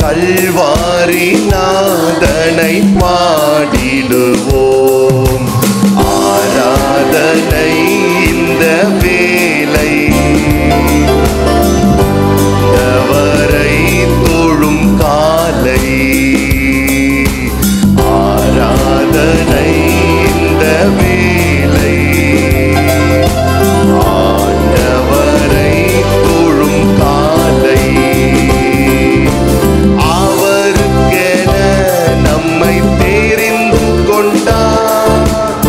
கல்வாரி நாதனை பாடிடுவோம் ஆராதனை இந்த வேலை அவரை தொழும் காலை ஆராதனை இந்த வேலை ஆண்டவரை தொழும் காலை அவருக்கென நம்மை தெரிந்து கொண்டார்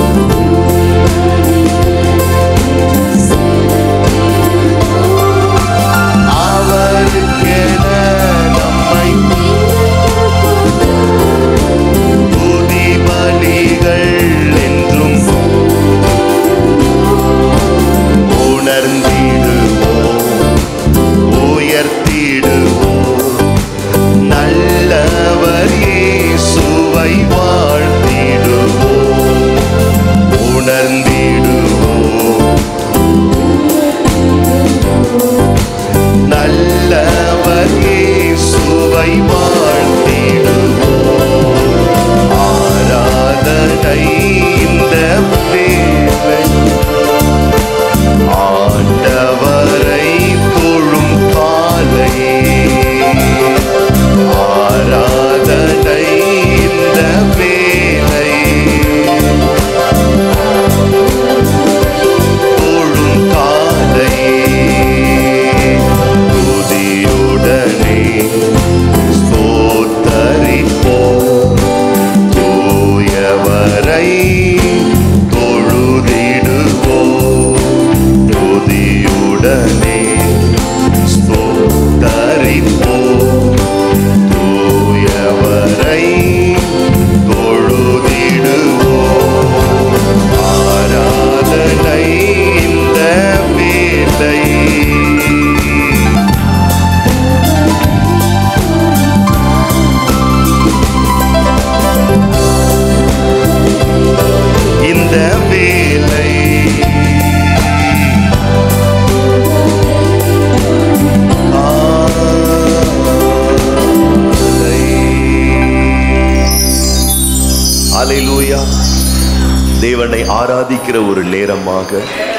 அவருக்கென நம்மை துதி பலிகள் என்றும் உணர்ந்திடுவோம் உயர்த்திடுவோம் நல்லவர் இயேசுவை வாழ்த்திடுவோம் உணர்ந்திடுவோம் நல்லவர் இயேசுவை வாழ்த்திடுவோம் ஆராதனை இந்த வேளை ஆண்டவரை தொழும் காலை ஆராதனை இந்த வேலை தொழும் காலை துதியுடனே ஸ்தோத்தரிப்போம் தூயவரை தொழுதிடுவோம் துதியுடனே ஸ்தோத்தரிப்போம் தூயவரை தொழுதிடுவோம் ஆராதனை இந்த வேலை இந்த வேலை அலையிலூயா தேவனை ஆராதிக்கிற ஒரு நேரமாக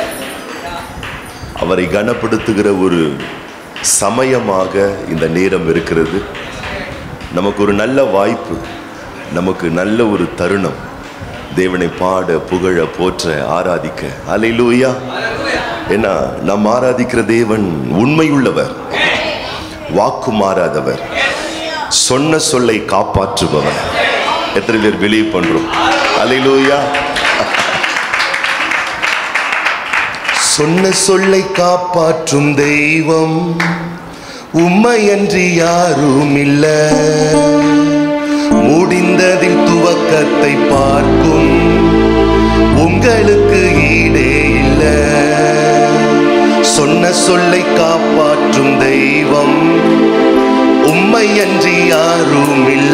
அவரை கனப்படுத்துகிற ஒரு சமயமாக இந்த நேரம் இருக்கிறது நமக்கு ஒரு நல்ல வாய்ப்பு நமக்கு நல்ல ஒரு தருணம் தேவனை பாட புகழ போற்ற ஆராதிக்க அலையிலூயா ஏன்னா நாம் ஆராதிக்கிற தேவன் உண்மையுள்ளவர் வாக்கு மாறாதவர் சொன்ன சொல்லை காப்பாற்றுபவர் எத்தனை பேர் பிலீவ் பண்றோம் அலையிலூயா சொன்ன சொல்லை காப்பாற்றும் தெய்வம் உம்மையன்றி யாரும் இல்ல முடிந்ததின் துவக்கத்தை பார்க்கும் உங்களுக்கு ஈடே இல்ல சொன்ன சொல்லை காப்பாற்றும் தெய்வம் உம்மையன்றி யாரும் இல்ல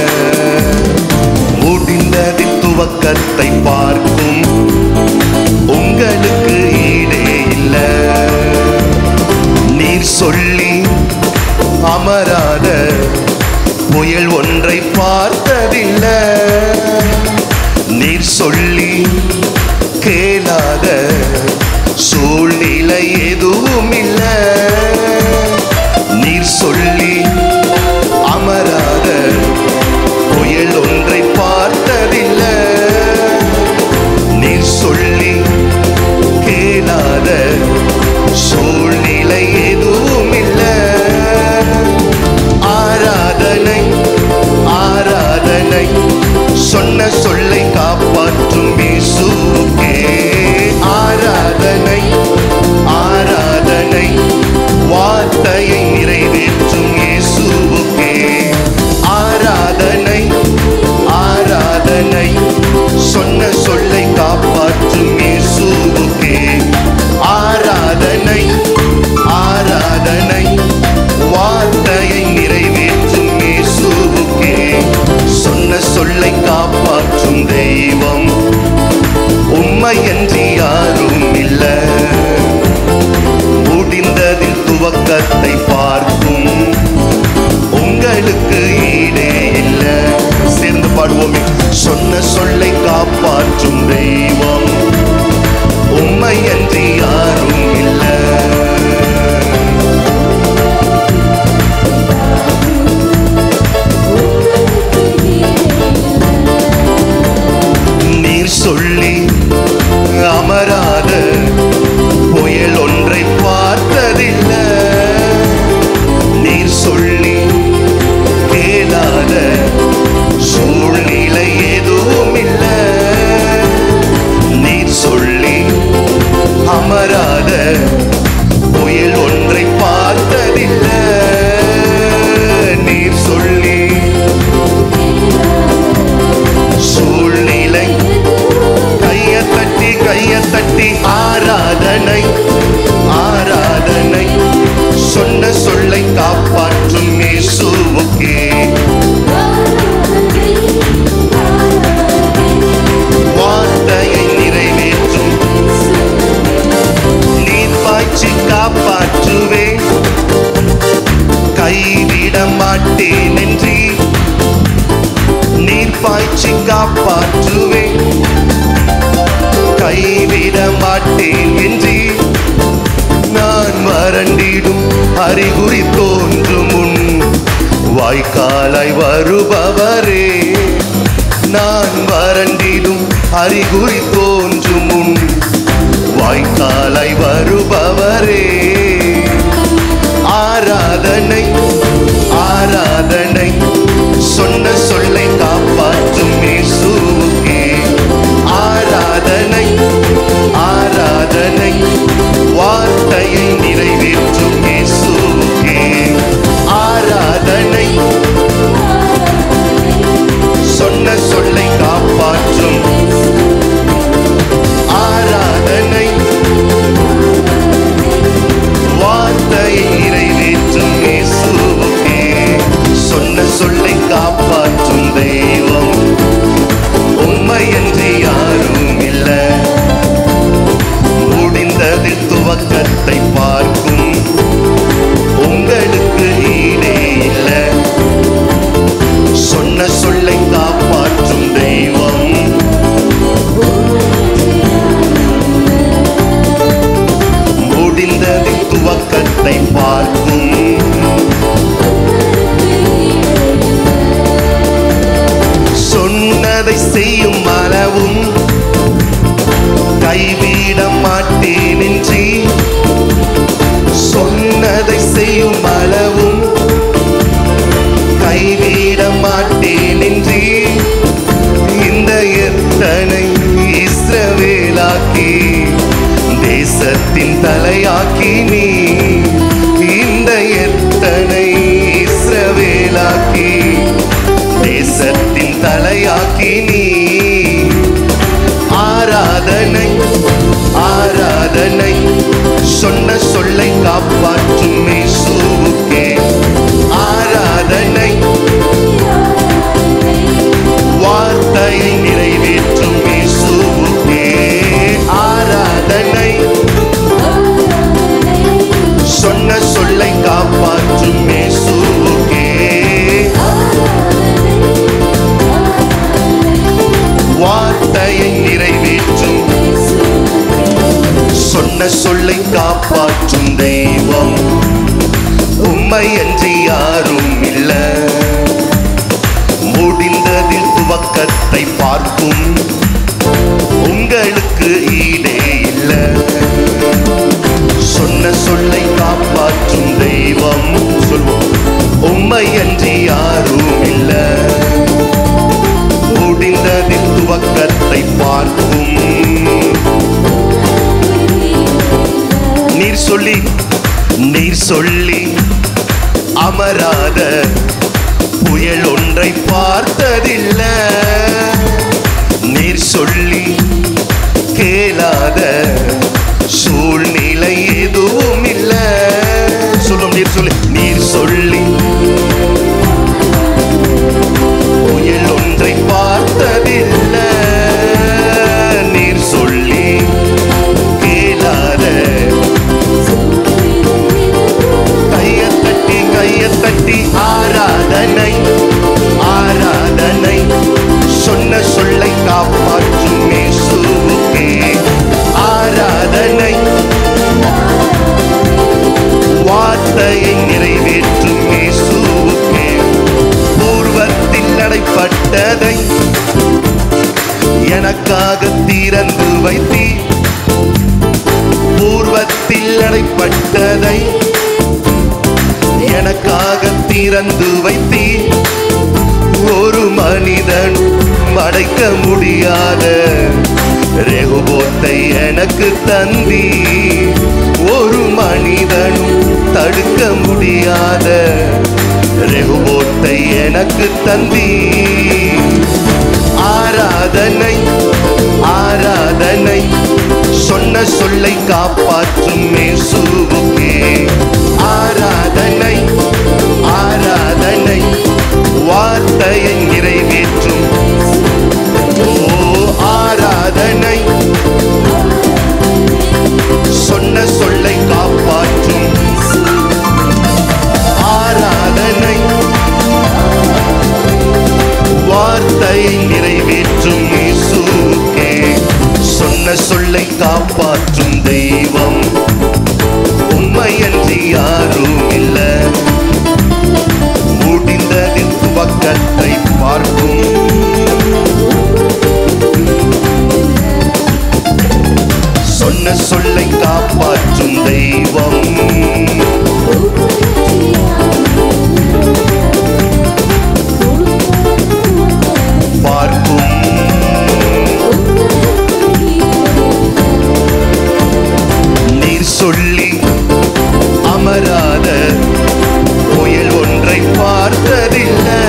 முடிந்ததின் துவக்கத்தை பார்க்கும் உங்களுக்கு ஈடே இல்ல நீர் சொல்லி அமராத புயல் ஒன்றை பார்த்ததில்ல நீர் சொல்லி கேளாத சூழ்நிலை எதுவும் இல்ல நீர் சொல்லி அமராத புயல் ஒன்றை பார்த்ததில்ல நீர் சொல்லி கேளாத சூழ்நிலை எதுவும் இல்ல ஆராதனை ஆராதனை சொன்ன சொல்லை காப்பாற்றும் இயேசுவுக்கே ஆராதனை ஆராதனை வார்த்தையை நிறைவேற்றும் உங்களுக்கு ஈடே இல்ல சேர்ந்து பாடுவோமே சொன்ன சொல்லை காப்பாற்றும் தெய்வம் உம்மை அன்றி யாரும் இல்லை நீர் சொல்லி அமராத புயல் ஒன்றை பார்த்ததில்ல நீர் சொல்லி கேளாத சூழ்நிலை எதுவும் இல்ல நீர் சொல்லி அமராத புயல் ஒன்றை பார்த்ததில்ல நீர் சொல்லி சூழ்நிலை கைய தட்டி கைய தட்டி ஆராதனை ஆராதனை சொன்ன சொல்லை காப்பாற்றும் இயேசுவுக்கே வார்த்தையை நிறைவேற்றும் நீர் பாய்ச்சி காப்பாற்றுவேன் கைவிட மாட்டேன் என்று நீர் பாய்ச்சி காப்பாற்றுவேன் கைவிட மாட்டேன் என்று நான் வறண்டிடும் அறிகுறி தோன்றும் முன் வாய்க்காலாய் வருபவரே நான் வறண்டிடும் அறிகுறி தோன்றும் முன் வாய்க்காலாய் வருபவரே ஆராதனை ஆராதனை சொன்ன சொல்லை காப்பாற்றும் இயேசுவுக்கே ஆராதனை ஆராதனை வார்த்தையை நிறைவேற்றும் இயேசுவுக்கே ஆராதனை சொன்ன சொல்லை காப்பாற்றும் ஆராதனை வார்த்தையை நிறைவேற்றும் இயேசுவுக்கே சொன்ன சொல்லை காப்பாற்றும் தெய்வம் உண்மை என்று யாரும் இல்லை முடிந்ததில் துவக்கத்தை பார்க்கும் உங்களுக்கு ஈடே இல்லை சொன்ன சொல்லை காப்பாற்றும் தெய்வம் முடிந்ததில் துவக்கத்தை பார்க்கும் சொன்னதை செய்யும் அளவும் கைவிட மாட்டேன் என்று சொன்னதை செய்யும் அளவும் கைவிட மாட்டேன் என்று இந்த எத்தனை இஸ்ரவேலாக்கி தேசத்தின் தலையாக்கி நீ இந்த எத்தனை இஸ்ரவேலாக்கி தேசத்தின் தலையாக்கி நீ ஆராதனை ஆராதனை சொன்ன சொல்லை காப்பாற்றும் இயேசுவுக்கே ஆராதனை வார்த்தையை நிறைவேற்றும் இயேசுவுக்கே ஆராதனை சொன்ன சொல்லை காப்பாற்றும் இயேசுவுக்கே வார்த்தையை நிறைவேற்றும் சொன்ன சொல்லை காப்பாற்றும் தெய்வம் உம்மை அன்றி யாரும் இல்ல முடிந்ததில் துவக்கத்தை பார்க்கும் உங்களுக்கு ஈடே இல்ல சொன்ன சொல்லை காப்பாற்றும் தெய்வம் சொல்வோம் உம்மை அன்றி யாரும் இல்ல முடிந்ததில் துவக்கத்தை பார்க்கும் நீர் சொல்லி நீர் சொல்லி அமராத புயல் ஒன்றை பார்த்ததில்ல நீர் சொல்லி கேளாத சூழ்நிலை எதுவும் இல்ல சொல்லும் நீர் சொல்லி நீர் சொல்லி புயல் ஒன்றை பார்த்ததில்ல நீர் சொல்லி கேளாத கைய தட்டி கைய தட்டி ஆராதனை வைத்தி ஒரு மனிதன் மடைக்க முடியாத ரெகுபோத்தை எனக்கு தந்தி ஒரு மனிதன் தடுக்க முடியாத ரெகுபோத்தை எனக்கு தந்தி ஆராதனை ஆராதனை சொன்ன சொல்லை காப்பாற்றும் இயேசுவுக்கே ஆராதனை ஆராதனை வார்த்தையை நிறைவேற்றும் ஓ ஆராதனை சொன்ன சொல்லை காப்பாற்றும் ஆராதனை வார்த்தையை நிறைவேற்றும் இயேசுவுக்கே சொன்ன சொல்லை காப்பாற்றும் தெய்வம் உண்மையன்றி யாரும் இல்ல முடிந்ததின் துவக்கத்தை பார்க்கும் சொன்ன சொல்லை காப்பாற்றும் தெய்வம் பார்க்கும் நீர் சொல்லி அமராத புயல் ஒன்றை பார்த்ததில்லை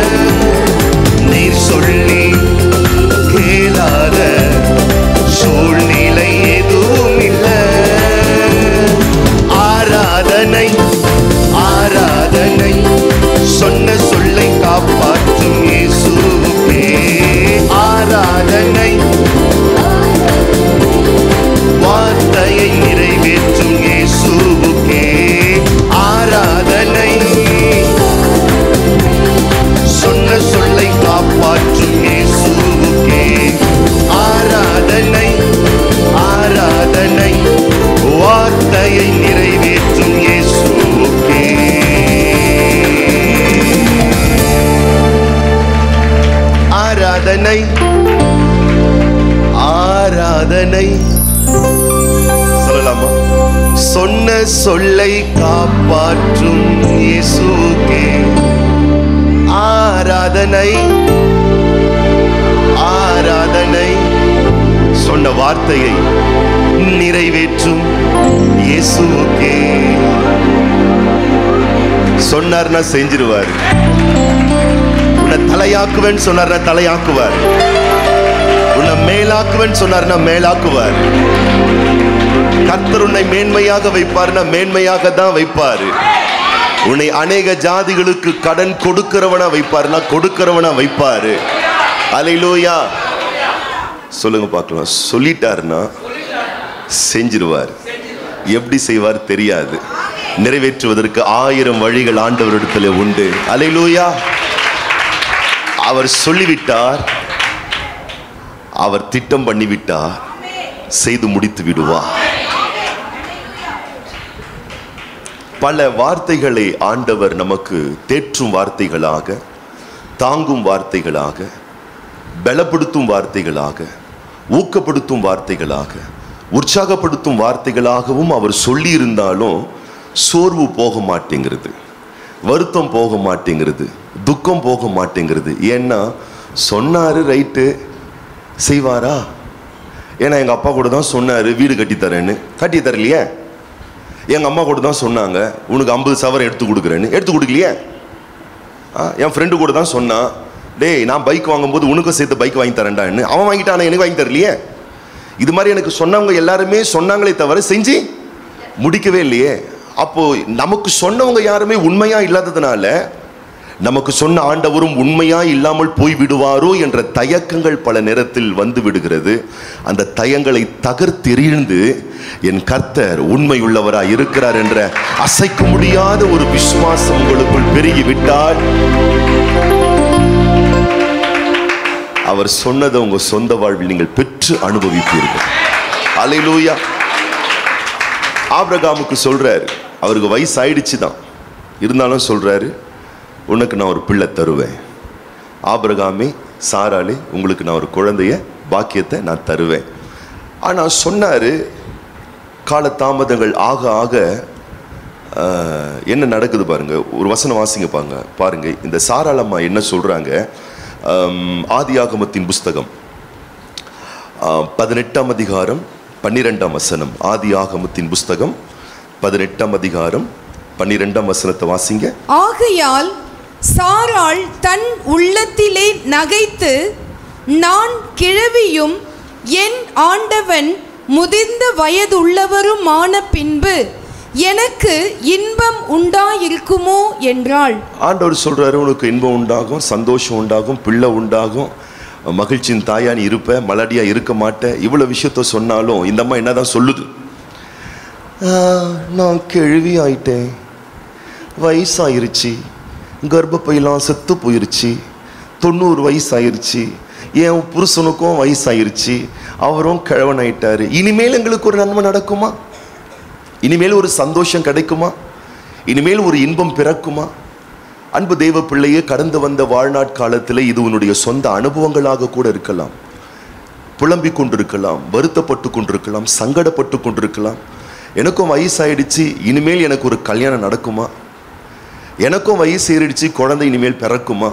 நீர் சொல்லி கேளாத சூழ்நிலை எதுவும் இல்லை ஆராதனை ஆராதனை சொன்ன சொல்லை காப்பாற்றும் இயேசுவே ஆராதனை வார்த்தையை நிறைவேற்றும் இயேசுவுக்கே ஆராதனை சொன்ன சொல்லை காப்பாற்றும் இயேசுவுக்கே ஆராதனை ஆராதனை வார்த்தையை நிறைவேற்றும் இயேசுவுக்கே ஆராதனை ஆராதனை சொல்லலாமா சொன்ன சொல்லை காப்பாற்றும் இயேசுக்கே ஆராதனை ஆராதனை சொன்ன வார்த்தையை நிறைவேற்றும் இயேசுக்கே சொன்னார்னா செஞ்சிருவார் உன்னை தலையாக்குவேன் சொன்னார்னா தலையாக்குவார் உன்னை மேலாக்குவேன் சொன்னார்னா மேலாக்குவார் கர்த்தர் உன்னை மேன்மையாக வைப்பார்னா மேன்மையாக தான் வைப்பாரு உன்னை அநேக ஜாதிகளுக்கு கடன் கொடுக்கிறவனா வைப்பாருனா கொடுக்கிறவனா வைப்பாரு அலையிலோயா சொல்லுங்க பார்க்கலாம் சொல்லிட்டாருன்னா செஞ்சிருவார் எப்படி செய்வார் தெரியாது நிறைவேற்றுவதற்கு ஆயிரம் வழிகள் ஆண்டவரிடத்தில் உண்டு அலையிலோயா அவர் சொல்லிவிட்டார் அவர் திட்டம் பண்ணிவிட்டார் செய்து முடித்து விடுவார் பல வார்த்தைகளை ஆண்டவர் நமக்கு தேற்றும் வார்த்தைகளாக தாங்கும் வார்த்தைகளாக பலப்படுத்தும் வார்த்தைகளாக ஊக்கப்படுத்தும் வார்த்தைகளாக உற்சாகப்படுத்தும் வார்த்தைகளாகவும் அவர் சொல்லியிருந்தாலும் சோர்வு போக மாட்டேங்கிறது வருத்தம் போக மாட்டேங்கிறது துக்கம் போக மாட்டேங்கிறது ஏன்னா சொன்னாரு ரைட்டு செய்வாரா ஏன்னா எங்கள் அப்பா கூட தான் சொன்னார் வீடு கட்டித்தரேன்னு கட்டி தரலையே எங்கள் அம்மா கூட தான் சொன்னாங்க உனக்கு ஐம்பது சவரம் எடுத்து கொடுக்குறேன்னு எடுத்து கொடுக்கலையே ஆ, என் ஃப்ரெண்டு கூட தான் சொன்னான் டேய் நான் பைக் வாங்கும்போது உனக்கும் சேர்த்து பைக் வாங்கி தரேன்டான்னு அவன் வாங்கிட்டான் எனக்கு வாங்கி தரலையே இது மாதிரி எனக்கு சொன்னவங்க எல்லாருமே சொன்னாங்களே தவிர செஞ்சு முடிக்கவே இல்லையே அப்போ நமக்கு சொன்னவங்க யாருமே உண்மையா இல்லாததுனால நமக்கு சொன்ன ஆண்டவரும் உண்மையா இல்லாமல் போய் விடுவாரோ என்ற தயக்கங்கள் பல நேரத்தில் வந்து விடுகிறது அந்த தயங்களை தகர்த்தெறிந்து என் கர்த்தர் உண்மை உள்ளவராய் இருக்கிறார் என்ற அசைக்க முடியாத ஒரு விசுவாசம் உங்களுக்குள் பெருகி விட்டால் அவர் சொன்னதை உங்க சொந்த வாழ்வில் நீங்கள் பெற்று அனுபவிப்பீர்கள் அலையிலூயா ஆபிரகாமுக்கு சொல்றாரு அவருக்கு வயசு ஆயிடுச்சு தான் இருந்தாலும் சொல்றாரு உனக்கு நான் ஒரு பிள்ளை தருவேன் ஆபிரகாமே சாராளே உங்களுக்கு நான் ஒரு குழந்தைய பாக்கியத்தை நான் தருவேன் ஆனால் சொன்னாரு கால தாமதங்கள் ஆக ஆக ஆஹ், என்ன நடக்குது பாருங்க ஒரு வசனம் வாசிங்க பாருங்க பாருங்க இந்த சாராளம்மா என்ன சொல்றாங்க ஆம், ஆதியாகமத்தின் புஸ்தகம் ஆஹ், பதினெட்டாம் அதிகாரம் பன்னிரெண்டாம் வசனம் ஆதியாகமத்தின் புஸ்தகம் பதினெட்டாம் அதிகாரம் பன்னிரெண்டாம் வசனத்தை வாசிங்க ஆகையால் சாராள் தன் உள்ளத்திலே நகைத்து நான் கிழவியும் என் ஆண்டவன் முதிர்ந்த வயதுள்ளவருமான பின்பு எனக்கு இன்பம் உண்டாயிருக்குமோ என்றாள் ஆண்டவர் சொல்றாரு உனக்கு இன்பம் உண்டாகும் சந்தோஷம் உண்டாகும் பிள்ளை உண்டாகும் மகிழ்ச்சியின் தாயா நீ இருப்ப மலடியா இருக்க மாட்ட இவ்வளவு விஷயத்த சொன்னாலும் இந்த அம்மா என்னதான் சொல்லுது "ஆ, நான் கிழவி ஆயிட்டேன் வயசாயிருச்சு கர்ப்பப்பையெல்லாம் செத்து போயிருச்சு தொண்ணூறு வயசாயிருச்சு என் புருஷனுக்கும் வயசாயிருச்சு அவரும் கிழவன் ஆயிட்டாரு இனிமேல் எங்களுக்கு ஒரு நன்மை நடக்குமா இனிமேல் ஒரு சந்தோஷம் கிடைக்குமா இனிமேல் ஒரு இன்பம் பிறக்குமா அன்பு தெய்வ பிள்ளையே கடந்து வந்த வாழ்நாட்காலத்தில் இது உன்னுடைய சொந்த அனுபவங்களாக கூட இருக்கலாம் புலம்பிக் கொண்டிருக்கலாம் வருத்தப்பட்டு கொண்டிருக்கலாம் சங்கடப்பட்டு கொண்டிருக்கலாம் எனக்கும் வயசாயிடுச்சு இனிமேல் எனக்கு ஒரு கல்யாணம் நடக்குமா எனக்கும் வயசு ஏறிடுச்சு குழந்தை இனிமேல் பிறக்குமா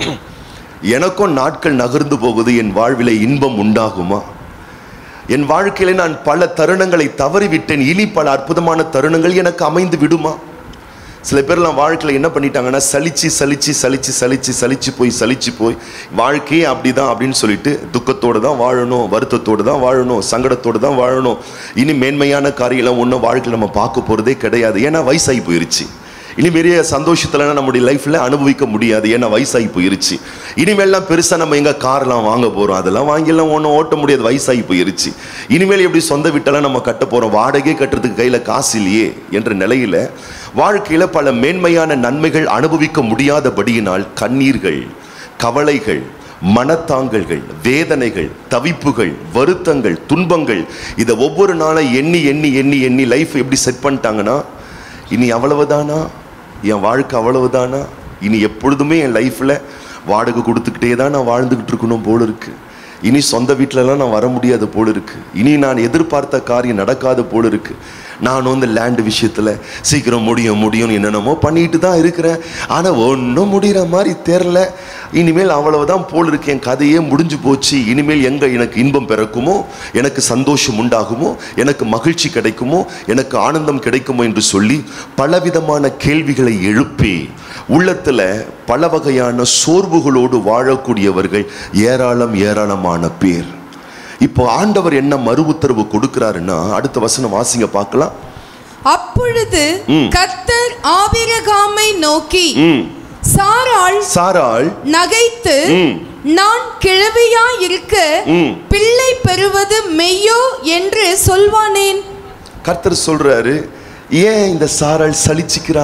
எனக்கும் நாட்கள் நகர்ந்து போகுது என் வாழ்விலே இன்பம் உண்டாகுமா என் வாழ்க்கையில நான் பல தருணங்களை தவறிவிட்டேன் இனி பல அற்புதமான தருணங்கள் எனக்கு அமைந்து விடுமா சில பேர்லாம் வாழ்க்கையில் என்ன பண்ணிட்டாங்கன்னா சலிச்சு சலிச்சு சலிச்சு சலிச்சு சலிச்சு போய் சலிச்சு போய் வாழ்க்கையே அப்படிதான் அப்படின்னு சொல்லிட்டு துக்கத்தோடு தான் வாழணும் வருத்தத்தோடு தான் வாழணும் சங்கடத்தோடு தான் வாழணும் இனி மேன்மையான காரியம்லாம் ஒன்றும் வாழ்க்கையில் நம்ம பார்க்க போகிறதே கிடையாது ஏன்னா வயசாகி போயிருச்சு இனி பெரிய சந்தோஷத்தில் நம்முடைய லைஃப்பில் அனுபவிக்க முடியாது ஏன்னா வயசாகி போயிருச்சு இனிமேல்லாம் பெருசாக நம்ம எங்கே கார்லாம் வாங்க போகிறோம் அதெல்லாம் வாங்கிலாம் ஒன்றும் ஓட்ட முடியாது வயசாகி போயிருச்சு இனிமேல் எப்படி சொந்த வீட்டெல்லாம் நம்ம கட்ட போகிறோம் வாடகை கட்டுறதுக்கு கையில் காசு இல்லையே என்ற நிலையில் வாழ்க்கையில் பல மேன்மையான நன்மைகள் அனுபவிக்க முடியாதபடியினால் கண்ணீர்கள் கவலைகள் மனத்தாங்கல்கள் வேதனைகள் தவிப்புகள் வருத்தங்கள் துன்பங்கள் இதை ஒவ்வொரு நாளை எண்ணி எண்ணி எண்ணி எண்ணி லைஃப் எப்படி செட் பண்ணிட்டாங்கன்னா இனி அவ்வளவுதானா என் வாழ்க்கை அவ்வளவுதானா இனி எப்பொழுதுமே என் லைஃப்பில் வாடகை கொடுத்துக்கிட்டே தான் நான் வாழ்ந்துக்கிட்டு இருக்கணும் போல இருக்கு இனி சொந்த வீட்டிலலாம் நான் வர முடியாது போல இருக்கு இனி நான் எதிர்பார்த்த காரியம் நடக்காத போல இருக்கு நான் வந்து லேண்ட் விஷயத்தில் சீக்கிரம் முடியும் முடியும்னு என்னென்னமோ பண்ணிட்டு தான் இருக்கிறேன் ஆனால் ஒன்றும் முடிகிற மாதிரி தெரில இனிமேல் அவ்வளவுதான் போல் இருக்கு என் கதையே முடிஞ்சு போச்சு இனிமேல் எங்கே எனக்கு இன்பம் பிறக்குமோ எனக்கு சந்தோஷம் உண்டாகுமோ எனக்கு மகிழ்ச்சி கிடைக்குமோ எனக்கு ஆனந்தம் கிடைக்குமோ என்று சொல்லி பலவிதமான கேள்விகளை எழுப்பி உள்ளத்தில் பல வகையான சோர்வுகளோடு வாழக்கூடியவர்கள் ஏராளம் ஏராளமான பேர் இப்போ ஆண்டவர் என்ன மறு உத்தரவு கொடுக்கிறாருன்னா அடுத்த வசனம் வாசிங்க பார்க்கலாம் அப்பொழுது ம். கர்த்தர் ஆபிரகாமை நோக்கி ம் சாராள் சாராள் நகைத்து ம். நான் கிழவியா இருக்க ம். பிள்ளை பெறுவது மெய்யோ என்று சொல்வானேன் கர்த்தர் சொல்றாரு ஏன் இந்த சாராள் சலிச்சுக்கிறா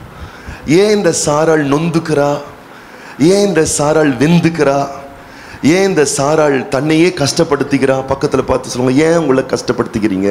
ஏன் இந்த சாராள் நொந்துக்கிறா ஏன் இந்த சாராள் வெந்துக்கிறா ஏன் இந்த சாராள் தன்னையே கஷ்டப்படுத்திக்கிறா பக்கத்துல பார்த்து சொல்லுங்க ஏன் உங்களை கஷ்டப்படுத்திக்கிறீங்க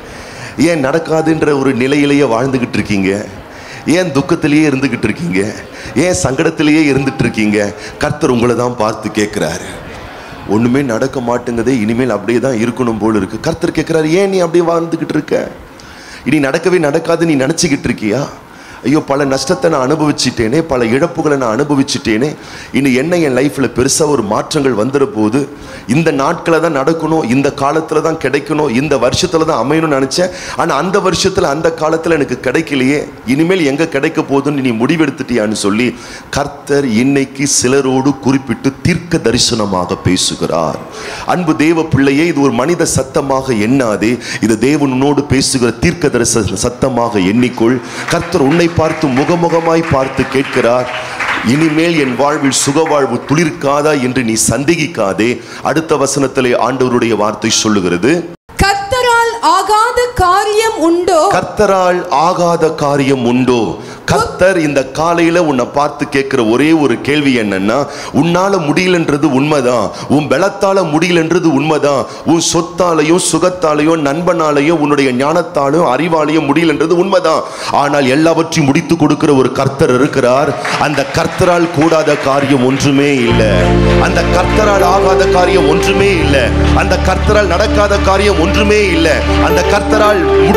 ஏன் நடக்காதுன்ற ஒரு நிலையிலேயே வாழ்ந்துகிட்டு இருக்கீங்க ஏன் துக்கத்திலேயே இருந்துகிட்டு இருக்கீங்க ஏன் சங்கடத்திலேயே இருந்துட்டு இருக்கீங்க கர்த்தர் உங்களை தான் பார்த்து கேட்குறாரு ஒண்ணுமே நடக்க மாட்டேங்குதே இனிமேல் அப்படியே தான் இருக்கணும் போல இருக்கு கர்த்தர் கேட்குறாரு ஏன் நீ அப்படியே வாழ்ந்துகிட்டு இருக்க இனி நடக்கவே நடக்காது நீ நினச்சிக்கிட்டு இருக்கியா ஐயோ பல நஷ்டத்தை நான் அனுபவிச்சிட்டேனே பல இழப்புகளை நான் அனுபவிச்சிட்டேனே இனி என்ன என் லைஃப்பில் பெருசாக ஒரு மாற்றங்கள் வந்துட போகுது இந்த நாட்களை தான் நடக்கணும் இந்த காலத்தில் தான் கிடைக்கணும் இந்த வருஷத்தில் தான் அமையணும்னு நினச்சேன் ஆனால் அந்த வருஷத்தில் அந்த காலத்தில் எனக்கு கிடைக்கலையே இனிமேல் எங்கே கிடைக்க போகுதுன்னு நீ முடிவெடுத்துட்டியான்னு சொல்லி கர்த்தர் இன்னைக்கு சிலரோடு குறிப்பிட்டு தீர்க்க தரிசனமாக பேசுகிறார் அன்பு தேவ பிள்ளையே இது ஒரு மனித சத்தமாக எண்ணாதே இது தேவனோடு பேசுகிற தீர்க்க தரிசன சத்தமாக எண்ணிக்கொள் கர்த்தர் உன்னை பார்த்து முகமுகமாய் பார்த்து கேட்கிறார் இனிமேல் என் வாழ்வில் சுகவாழ்வு துளிர்க்காதா என்று நீ சந்தேகிக்காதே அடுத்த வசனத்திலே ஆண்டவருடைய வார்த்தை சொல்லுகிறது கர்த்தரால் ஆகாத காரியம் உண்டோ கர்த்தரால் ஆகாத காரியம் உண்டோ கர்த்தர் இந்த காலையில உன்னை பார்த்து கேட்கிற ஒரே ஒரு கேள்வி என்னன்னா உன்னால முடியலன்றது உண்மைதான் உன் பலத்தால முடியலன்றது உண்மைதான் உன் சொத்தாலையும் சுகத்தாலையும் நண்பனாலையும் உன்னுடைய ஞானத்தாலையும் அறிவாலையும் முடியலன்றது உண்மைதான் ஆனால் எல்லாவற்றையும் முடித்து கொடுக்கிற ஒரு கர்த்தர் இருக்கிறார் அந்த கர்த்தரால் கூடாத காரியம் ஒன்றுமே இல்லை அந்த கர்த்தரால் ஆகாத காரியம் ஒன்றுமே இல்லை அந்த கர்த்தரால் நடக்காத காரியம் ஒன்றுமே இல்லை அந்த கர்த்தரால் முடித்து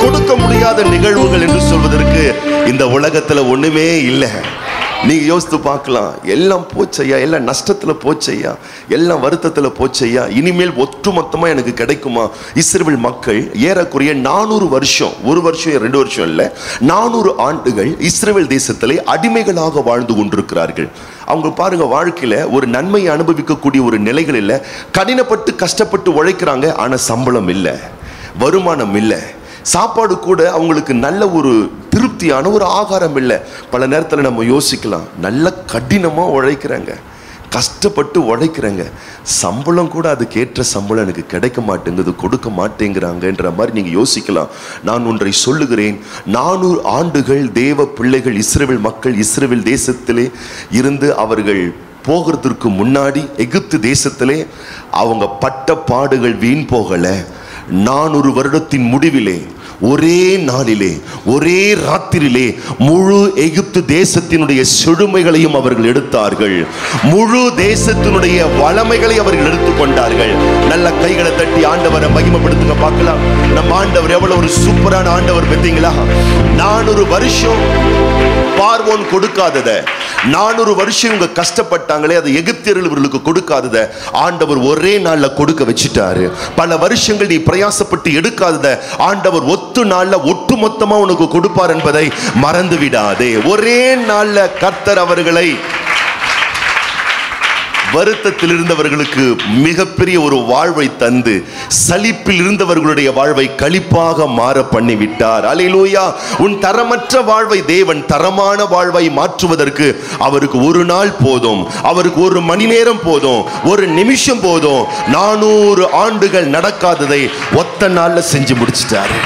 கொடுக்க முடியாத நிகழ்வுகள் என்று சொல்வதற்கு இந்த உலகத்துல ஒண்ணுமே இல்லை நீங்க யோசித்து பார்க்கலாம் எல்லாம் போச்சையா எல்லாம் நஷ்டத்துல போச்சையா எல்லாம் வருத்தத்துல போச்சையா இனிமேல் ஒட்டுமொத்தமா எனக்கு கிடைக்குமா இஸ்ரேல் மக்கள் ஏறக்குறைய நானூறு வருஷம் ஒரு வருஷம் ரெண்டு வருஷம் இல்ல நானூறு ஆண்டுகள் இஸ்ரேல் தேசத்திலே அடிமைகளாக வாழ்ந்து கொண்டிருக்கிறார்கள் அவங்க பாருங்க வாழ்க்கையில ஒரு நன்மையை அனுபவிக்கக்கூடிய ஒரு நிலைகள் இல்லை கடினப்பட்டு கஷ்டப்பட்டு உழைக்கிறாங்க ஆனா சம்பளம் இல்லை வருமானம் இல்லை சாப்பாடு கூட அவங்களுக்கு நல்ல ஒரு திருப்தியான ஒரு ஆகாரம் இல்லை பல நேரத்தில் நம்ம யோசிக்கலாம் நல்ல கடினமாக உழைக்கிறாங்க கஷ்டப்பட்டு உழைக்கிறாங்க சம்பளம் கூட அதுக்கேற்ற சம்பளம் எனக்கு கிடைக்க மாட்டேங்குது கொடுக்க மாட்டேங்கிறாங்கன்ற மாதிரி நீங்கள் யோசிக்கலாம் நான் ஒன்றை சொல்லுகிறேன் நானூறு ஆண்டுகள் தேவ பிள்ளைகள் இஸ்ரேல் மக்கள் இஸ்ரேல் தேசத்திலே இருந்து அவர்கள் போகிறதுக்கு முன்னாடி எகிப்து தேசத்திலே அவங்க பட்ட பாடுகள் வீண் போகலை நானூறு வருடத்தின் முடிவிலே ஒரே நாளிலே ஒரே ராத்திரிலே முழு எகிப்து தேசத்தினுடைய செழுமைகளையும் அவர்கள் எடுத்தார்கள் முழு தேசத்தினுடைய வளமைகளை அவர்கள் எடுத்துக்கொண்டார்கள் நல்ல கைகளை தட்டி ஆண்டவரை மகிமைப்படுத்துங்க பார்க்கலாம் நம்ம ஆண்டவர் எவ்வளவு ஒரு சூப்பரான ஆண்டவர் பார்த்தீங்களா நானூறு வருஷம் பார்வோன் கொடுக்காதத நானூறு வருஷம் இவங்க கஷ்டப்பட்டாங்களே அது எகிப்தியர்கள் இவர்களுக்கு கொடுக்காதத ஆண்டவர் ஒரே நாள்ல கொடுக்க வச்சுட்டாரு பல வருஷங்கள் நீ பிரயாசப்பட்டு எடுக்காதத ஆண்டவர் ஒத்து நாள்ல ஒட்டு மொத்தமா உனக்கு கொடுப்பார் என்பதை மறந்து விடாதே ஒரே நாள்ல கர்த்தர் அவர்களை வருத்தத்தில் இருந்தவர்களுக்கு மிகப்பெரிய ஒரு வாழ்வை தந்து சலிப்பில் இருந்தவர்களுடைய வாழ்வை களிப்பாக மாற பண்ணி விட்டார் அலையிலூயா உன் தரமற்ற வாழ்வை தேவன் தரமான வாழ்வை மாற்றுவதற்கு அவருக்கு ஒரு நாள் போதும் அவருக்கு ஒரு மணி நேரம் போதும் ஒரு நிமிஷம் போதும் நானூறு ஆண்டுகள் நடக்காததை ஒத்த நாள்ல செஞ்சு முடிச்சிட்டாரு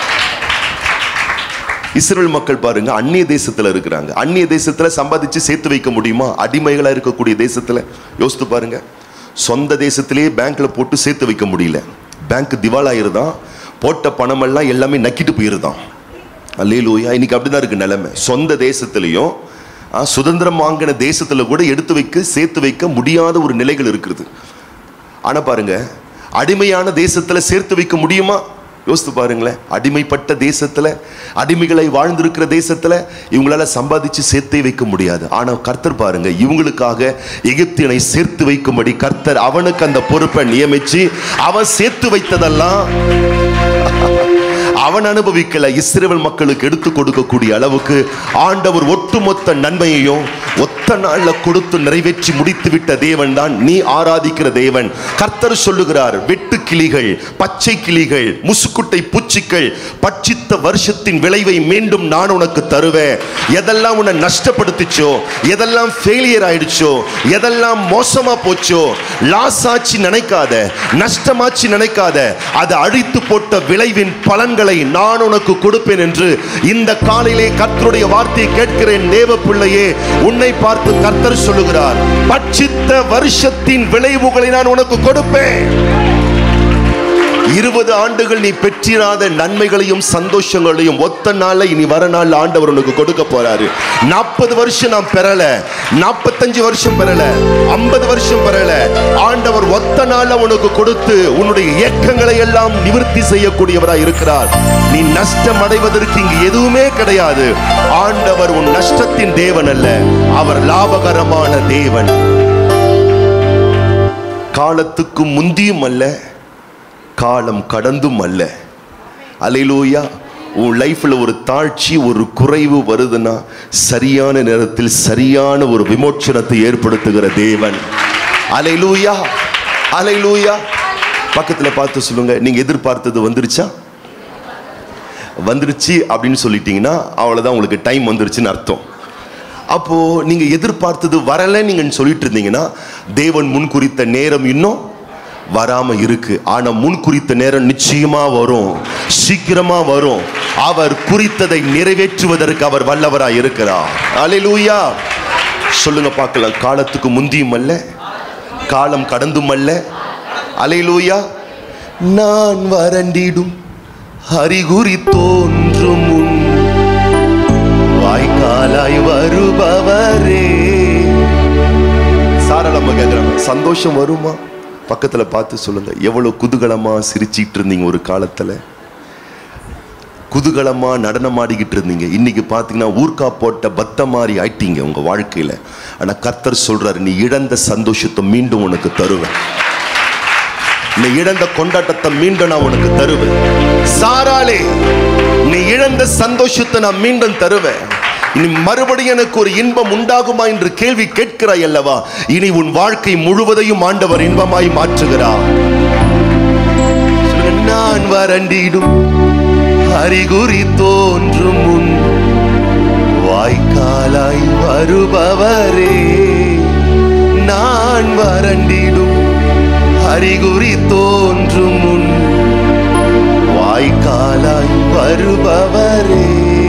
இஸ்ரேல் மக்கள் பாருங்க அந்நிய தேசத்துல இருக்கிறாங்க அந்நிய தேசத்துல சம்பாதிச்சு சேர்த்து வைக்க முடியுமா அடிமைகளா இருக்கக்கூடிய தேசத்துல யோசித்து பாருங்க சொந்த தேசத்திலேயே பேங்க்ல போட்டு சேர்த்து வைக்க முடியல பேங்க் திவாலாயிருதான் போட்ட பணமெல்லாம் எல்லாமே நக்கிட்டு போயிருதான் அல்லேலூயா இன்னைக்கு அப்படிதான் இருக்கு நிலைமை சொந்த தேசத்திலையும் ஆ, சுதந்திரம் வாங்கின தேசத்துல கூட எடுத்து வைக்க சேர்த்து வைக்க முடியாத ஒரு நிலைகள் இருக்குது ஆனா பாருங்க அடிமையான தேசத்துல சேர்த்து வைக்க முடியுமா யோசித்து பாருங்களேன் அடிமைப்பட்ட தேசத்துல அடிமைகளை வாழ்ந்திருக்கிற தேசத்துல இவங்களால சம்பாதிச்சு சேர்த்தே வைக்க முடியாது ஆனா கர்த்தர் பாருங்க இவங்களுக்காக எகிப்தியனை சேர்த்து வைக்கும்படி கர்த்தர் அவனுக்கு அந்த பொறுப்பை நியமிச்சு அவன் சேர்த்து வைத்ததெல்லாம் அவன் அனுபவிக்கல இஸ்ரேல் மக்களுக்கு எடுத்து கொடுக்கக்கூடிய அளவுக்கு ஆண்டவர் ஒட்டுமொத்த நன்மையையும் ஒத்த நாள்ல கொடுத்து நிறைவேற்றி முடித்து விட்ட தேவன் தான் நீ ஆராதிக்கிற தேவன் கர்த்தர் சொல்லுகிறார் வெட்டு கிளிகள் பச்சை கிளிகள் முசுக்குட்டை பூச்சிகள் பட்சித்த வருஷத்தின் விளைவை மீண்டும் நான் உனக்கு தருவேன் எதெல்லாம் உன்னை நஷ்டப்படுத்திச்சோ எதெல்லாம் ஃபெயிலியர் ஆயிடுச்சோ எதெல்லாம் மோசமா போச்சோ லாஸ் ஆச்சு நினைக்காத நஷ்டமாச்சு நினைக்காத அது அழித்து போட்ட விளைவின் பலன்களை நான் உனக்கு கொடுப்பேன் என்று இந்த காலையிலே கர்த்தருடைய வார்த்தையை கேட்கிறேன் தேவ பிள்ளையே உன்னை பார்த்து கர்த்தர் சொல்லுகிறார் பட்சித்த வருஷத்தின் விளைவுகளை நான் உனக்கு கொடுப்பேன் இருபது ஆண்டுகள் நீ பெற்றிராத நன்மைகளையும் சந்தோஷங்களையும் ஒத்த நாள்ல இனி வர நாள் ஆண்டவர் உனக்கு கொடுக்க போறாரு நாற்பது வருஷம் நான் பெறல நாற்பத்தஞ்சு வருஷம் பெறல ஐம்பது வருஷம் பெறல ஆண்டவர் ஒத்த நாள்ல உனக்கு கொடுத்து உன்னுடைய இயக்கங்களை எல்லாம் நிவர்த்தி செய்யக்கூடியவராய் இருக்கிறார் நீ நஷ்டம் அடைவதற்கு இங்கு எதுவுமே கிடையாது ஆண்டவர் உன் நஷ்டத்தின் தேவன் அல்ல அவர் லாபகரமான தேவன் காலத்துக்கு முந்தியும் அல்ல காலம் கடந்தும் அல்ல அலையிலூயா உன் லைஃப்ல ஒரு தாழ்ச்சி ஒரு குறைவு வருதுன்னா சரியான நேரத்தில் சரியான ஒரு விமோச்சனத்தை ஏற்படுத்துகிற தேவன் அலையிலூயா அலையிலூயா பக்கத்துல பார்த்து சொல்லுங்க நீங்க எதிர்பார்த்தது வந்துருச்சா வந்துருச்சு அப்படின்னு சொல்லிட்டீங்கன்னா அவ்வளவுதான் உங்களுக்கு டைம் வந்துருச்சுன்னு அர்த்தம் அப்போ நீங்க எதிர்பார்த்தது வரல நீங்க சொல்லிட்டு இருந்தீங்கன்னா தேவன் முன் குறித்த நேரம் இன்னும் வராம இருக்கு ஆனா முன் குறித்த நேரம் நிச்சயமா வரும் சீக்கிரமா வரும் அவர் குறித்ததை நிறைவேற்றுவதற்கு அவர் வல்லவராய் இருக்கிறார் அல்லேலூயா சொல்லுங்க பார்க்கலாம் காலத்துக்கு முந்தியும் அல்ல காலம் கடந்தும் அல்ல அலையிலூயா நான் வறண்டிடும் அறிகுறி தோன்றும் முன் வாய்க்காலாய் வருபவரே சாரளம்மா கேட்குறாங்க சந்தோஷம் வருமா பக்கத்துல பார்த்து சொல்லுங்க எவ்வளவு குதூகலமா சிரிச்சிட்டு இருந்தீங்க ஒரு காலத்துல குதூகலமா நடனமாடிக்கிட்டு இருந்தீங்க இன்னைக்கு பார்த்தீங்கன்னா ஊர்க்கா போட்ட பத்த மாதிரி ஆயிட்டீங்க உங்க வாழ்க்கையில ஆனா கர்த்தர் சொல்றாரு நீ இழந்த சந்தோஷத்தை மீண்டும் உனக்கு தருவேன் நீ இழந்த கொண்டாட்டத்தை மீண்டும் நான் உனக்கு தருவேன் சாராளே நீ இழந்த சந்தோஷத்தை நான் மீண்டும் தருவேன் இனி மறுபடியும் எனக்கு ஒரு இன்பம் உண்டாகுமா என்று கேள்வி கேட்கிறாய் அல்லவா இனி உன் வாழ்க்கை முழுவதையும் ஆண்டவர் இன்பமாய் மாற்றுகிறார் சொல்லுங்க, நான் வறண்டிடும் அறிகுறி தோன்றும் முன் வாய்க்காலாய் வருபவரே நான் வறண்டிடும் அறிகுறி தோன்றும் முன் வாய்க்காலாய் வருபவரே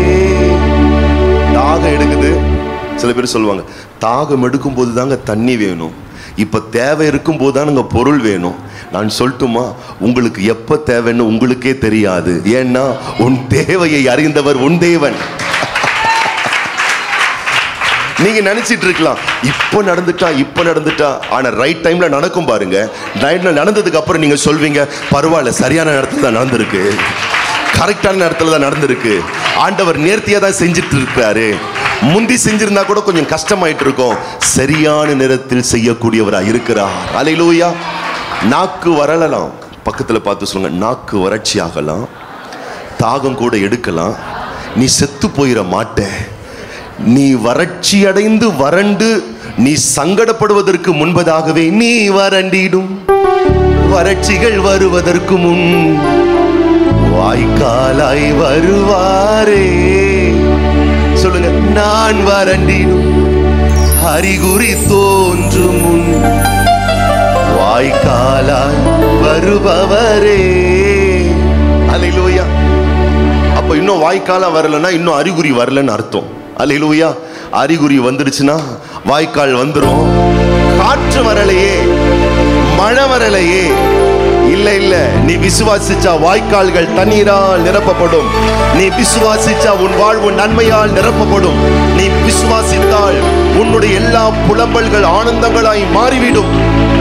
தாகம் எடுக்குது சில பேர் சொல்லுவாங்க தாகம் எடுக்கும் போது தாங்க தண்ணி வேணும் இப்ப தேவை இருக்கும் போது தானுங்க பொருள் வேணும் நான் சொல்லட்டுமா உங்களுக்கு எப்ப தேவைன்னு உங்களுக்கே தெரியாது ஏன்னா உன் தேவையை அறிந்தவர் உன் தேவன் நீங்க நினைச்சிட்டு இருக்கலாம் இப்போ நடந்துட்டா இப்போ நடந்துட்டா ஆனா ரைட் டைம்ல நடக்கும் பாருங்க ரைட்ல நடந்ததுக்கு அப்புறம் நீங்க சொல்வீங்க பரவாயில்ல சரியான நேரத்துல தான் நடந்திருக்கு கரெக்டான நேரத்துல தான் நடந்திருக்கு ஆண்டவர் நேர்த்தியா தான் செஞ்சுட்டு இருக்காரு முந்தி செஞ்சிருந்தா கூட கொஞ்சம் கஷ்டமாயிட்டு இருக்கும் சரியான நேரத்தில் செய்யக்கூடியவரா இருக்கிறார் அலையிலூயா நாக்கு வரலாம் பக்கத்துல பார்த்து சொல்லுங்க நாக்கு வறட்சி ஆகலாம் தாகம் கூட எடுக்கலாம் நீ செத்து போயிட மாட்ட நீ வறட்சி அடைந்து வறண்டு நீ சங்கடப்படுவதற்கு முன்பதாகவே நீ வறண்டிடும் வறட்சிகள் வருவதற்கு முன் வாய்க்காலாய் வருவாரே சொல்லுங்க நான் வறண்டிடும் அறிகுறி தோன்றும் முன் வாய்க்காலாய் வருபவரே அல்லேலூயா அப்ப இன்னும் வாய்க்காலம் வரலன்னா இன்னும் அறிகுறி வரலன்னு அர்த்தம் அல்லேலூயா அறிகுறி வந்துடுச்சுன்னா வாய்க்கால் வந்துரும் காற்று வரலையே மழை வரலையே இல்ல இல்ல நீ விசுவாசிச்சா வாய்க்கால்கள் தண்ணீரால் நிரப்பப்படும் நீ விசுவாசிச்சா உன் வாழ்வு நன்மையால் நிரப்பப்படும் நீ விசுவாசித்தால் உன்னுடைய எல்லா புலம்பல்கள் ஆனந்தங்களாய் மாறிவிடும்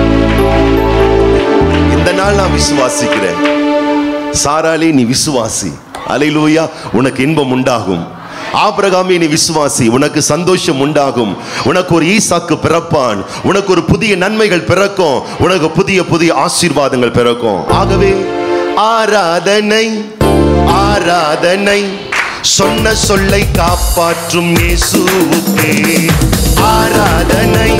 இந்த நாள் நான் விசுவாசிக்கிறேன் சாராளி நீ விசுவாசி அலையிலூயா உனக்கு இன்பம் உண்டாகும் ஆபிரகாமி நீ விசுவாசி உனக்கு சந்தோஷம் உண்டாகும் உனக்கு ஒரு ஈசாக்கு பிறப்பான் உனக்கு ஒரு புதிய நன்மைகள் பிறக்கும் உனக்கு புதிய புதிய ஆசீர்வாதங்கள் பிறக்கும் ஆகவே ஆராதனை ஆராதனை சொன்ன சொல்லை காப்பாற்றும் இயேசுவுக்கே ஆராதனை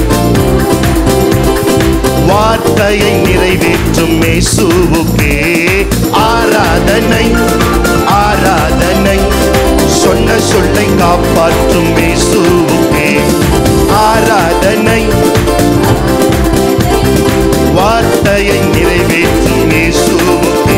வார்த்தையை நிறைவேற்றும் இயேசுவுக்கே ஆராதனை ஆராதனை சொன்ன சொல்லை காப்பாற்றும் இயேசுவுக்கே ஆராதனை வார்த்தையை நிறைவேற்றும் இயேசுவுக்கே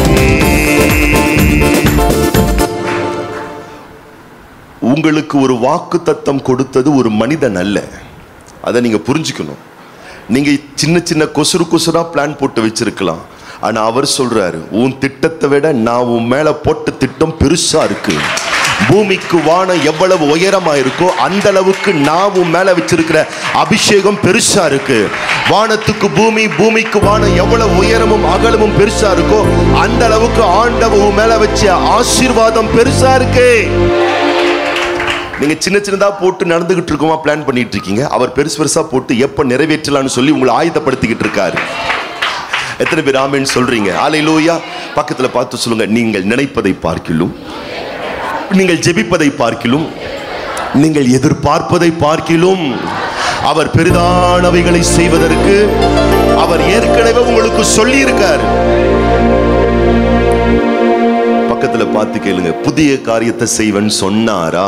உங்களுக்கு ஒரு வாக்கு தத்தம் கொடுத்தது ஒரு மனிதன் அல்ல அதை நீங்க புரிஞ்சுக்கணும் நீங்க சின்ன சின்ன கொசுறு கொசுரா பிளான் போட்டு வச்சிருக்கலாம் ஆனா அவர் சொல்றாரு உன் திட்டத்தை விட நான் உன் மேல போட்ட திட்டம் பெருசா இருக்கு பூமிக்கு வானம் எவ்வளவு உயரமா இருக்கோ அந்த அளவுக்கு நான் உன் மேல வச்சிருக்கிற அபிஷேகம் பெருசா இருக்கு வானத்துக்கு பூமி பூமிக்கு வானம் எவ்வளவு உயரமும் அகலமும் பெருசா இருக்கோ அந்த அளவுக்கு ஆண்டவர் உன் மேல வச்ச ஆசீர்வாதம் பெருசா இருக்கு நீங்க சின்ன சின்னதா போட்டு நடந்துகிட்டு இருக்கோமா பிளான் பண்ணிட்டு இருக்கீங்க அவர் பெருசு பெருசா போட்டு எப்ப நிறைவேற்றலாம்னு சொல்லி உங்களை ஆயுதப்படுத்திக்கிட்டு இருக்காரு எத்தனை பேர் ஆமேன்னு சொல்றீங்க ஆலை லூயா பக்கத்துல பார்த்து சொல்லுங்க நீங்கள் நினைப்பதை பார்க்கிலும் நீங்கள் ஜெபிப்பதை பார்க்கிலும் நீங்கள் எதிர்பார்ப்பதை பார்க்கிலும் அவர் பெரிதானவைகளை செய்வதற்கு அவர் ஏற்கனவே உங்களுக்கு சொல்லி இருக்கார் பக்கத்துல பார்த்து கேளுங்க புதிய காரியத்தை செய்வன் சொன்னாரா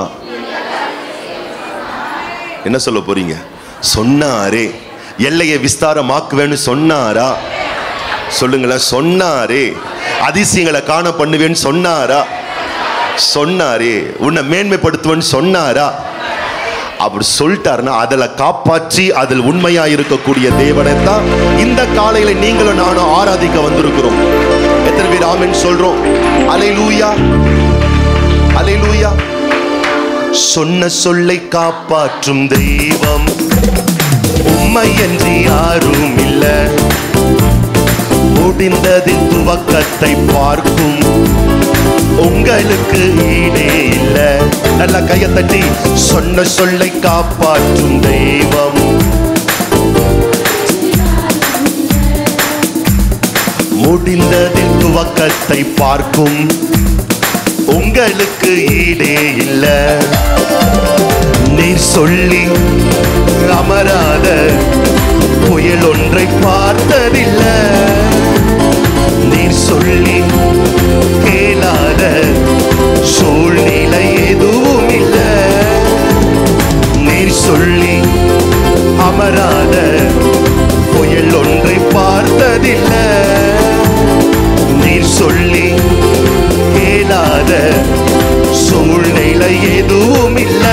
என்ன சொல்ல போறீங்க சொன்னாரே எல்லையை விஸ்தாரமாக்குவேன்னு சொன்னாரா சொல்லுங்களேன் சொன்னாரே அதிசயங்களை காண பண்ணுவேன்னு சொன்னாரா சொன்னாரே உன்னை மேன்மைப்படுத்துவேன்னு சொன்னாரா அப்படி சொல்லிட்டாருன்னா அதில் காப்பாற்றி அதில் உண்மையா இருக்கக்கூடிய தேவனை தான் இந்த காலையில நீங்களும் நானும் ஆராதிக்க வந்திருக்கிறோம் எத்தனை பேர் ஆமென் சொல்றோம் அலைலூயா அலைலூயா சொன்ன சொல்லை காப்பாற்றும் தெய்வம் உண்மை என்று யாரும் இல்ல முடிந்ததின் துவக்கத்தை பார்க்கும் உங்களுக்கு ஈடே இல்ல நல்ல கையை தட்டி சொன்ன சொல்லை காப்பாற்றும் தெய்வம் முடிந்ததின் துவக்கத்தை பார்க்கும் உங்களுக்கு ஈடே இல்ல நீர் சொல்லி அமராத புயல் ஒன்றை பார்த்ததில்லை நீர் சொல்லி கேளாத சூழ்நிலை எதுவும் இல்ல நீர் சொல்லி அமராத புயல் ஒன்றை பார்த்ததில்ல நீர் சொல்லி கேளாத சூழ்நிலை எதுவும் இல்ல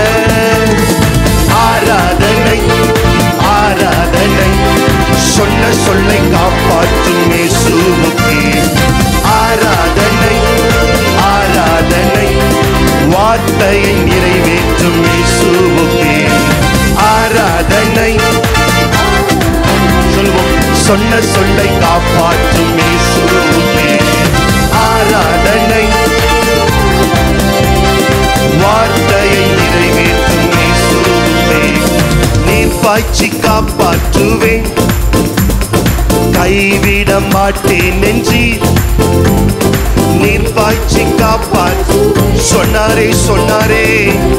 ஆராதனை ஆராதனை சொன்ன சொல்லை காப்பாற்றும் இயேசுவுக்கே ஆராதனை ஆராதனை வார்த்தையை நிறைவேற்றும் இயேசுவுக்கே ஆராதனை சொல்வோம் சொன்ன சொல்லை காப்பாற்றும் இயேசுவுக்கே ஆராதனை வார்த்தையை நிறைவேற்றும் இயேசுவுக்கே நீர் பாய்ச்சி காப்பாற்றுவேன் கைவிட மாட்டேன் நெஞ்சீர் நீர் பாய்ச்சி காப்பாற்று சொன்னாரே சொன்னாரே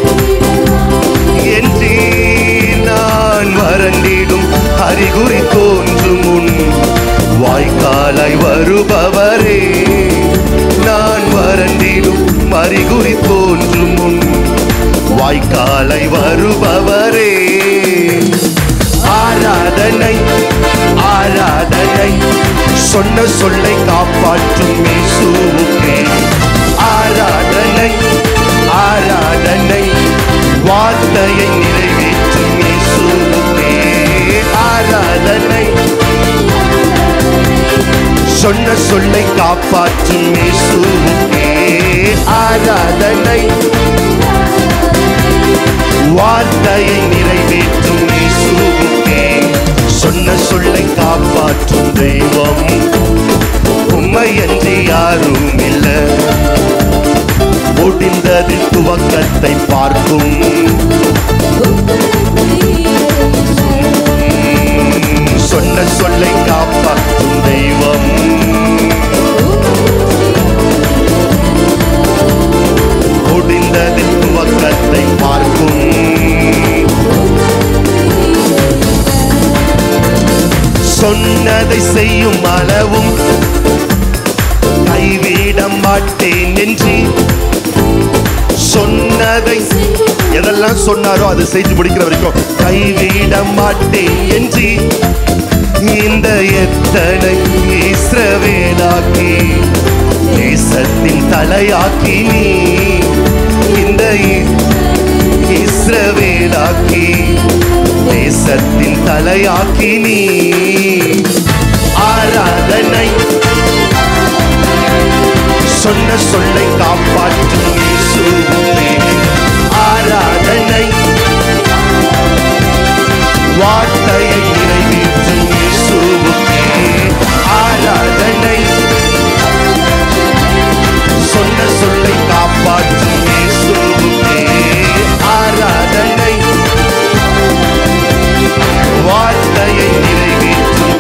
என்றீர் நான் வறண்டிடும் அறிகுறி தோன்றும் முன் வாய்க்காலாய் வருபவரே நான் வறண்டிடும் அறிகுறி தோன்றும் முன் வாய்க்காலை வருபவரே ஆராதனை ஆராதனை சொன்ன சொல்லை காப்பாற்றும் இயேசுவுக்கே ஆராதனை ஆராதனை வார்த்தையை நிறைவேற்றும் இயேசுவுக்கே ஆராதனை சொன்ன சொல்லை காப்பாற்றும் இயேசுவுக்கே ஆராதனை வார்த்தையை நிறைவேற்றும் இயேசுவுக்கே சொன்ன சொல்லை காப்பாற்றும் தெய்வம் உண்மை என்று யாரும் இல்ல முடிந்ததில் துவக்கத்தை பார்க்கும் சொன்ன சொல்லை காப்பாற்றும் தெய்வம் முடிந்ததில் துவக்கத்தை பார்க்கும் சொன்னதை செய்யும் அளவும் கைவிட மாட்டேன் என்று சொன்னதை எதெல்லாம் சொன்னாரோ அதை செஞ்சு முடிக்கிற வரைக்கும் கைவிட மாட்டேன் என்று இந்த எத்தனை இஸ்ரவேலாக்கி தேசத்தின் தலையாக்கி நீ இந்த இ- இஸ்ரவேலாக்கி தேசத்தின் தலையாக்கி நீ ஆராதனை சொன்ன சொல்லை காப்பாற்றும் இயேசுவே ஆராதனை வார்த்தையை நிறைவேற்றும் இயேசுவுக்கே ஆராதனை சொன்ன சொல்லை காப்பாற்றும் இயேசுவுக்கே ஆராதனை வார்த்தையை நிறைவேற்றும்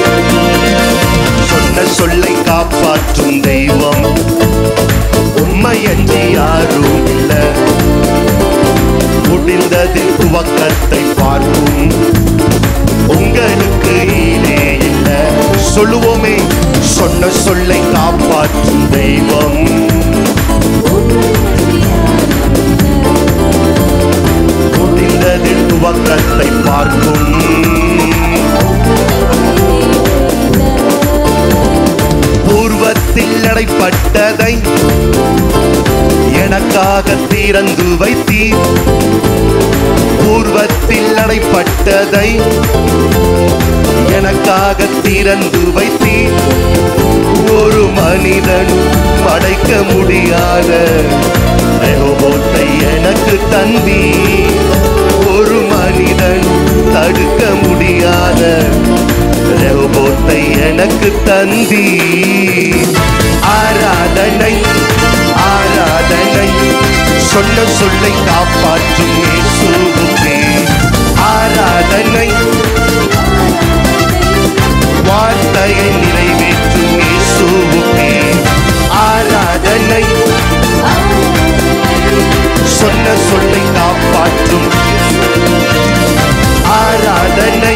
சொன்ன சொல்லை காப்பாற்றும் தெய்வம் உண்மையன்றி யாரும் இல்ல முடிந்ததில் துவக்கத்தை பார்க்கும் உங்களுக்கு ஈடே இல்ல சொல்லுவோமே சொன்ன சொல்லை காப்பாற்றும் தெய்வம் முடிந்ததில் துவக்கத்தை பார்க்கும் பூர்வத்தில் அடைப்பட்டதை எனக்காக திறந்து வைத்தீர் பூர்வத்தில் அடைப்பட்டதை எனக்காக திறந்து வைத்தீர் ஒரு மனிதன் அடைக்க முடியாத ரெஹோபோத்தை எனக்கு தந்தி ஒரு மனிதன் தடுக்க முடியாத ரெஹோபோத்தை என எனக்கு தந்தி ஆராதனை ஆராதனை சொன்ன சொல்லை காப்பாற்றும் இயேசுவுக்கே ஆராதனை வார்த்தையை நிறைவேற்றும் இயேசுவுக்கே ஆராதனை சொன்ன சொல்லை காப்பாற்றும் ஆராதனை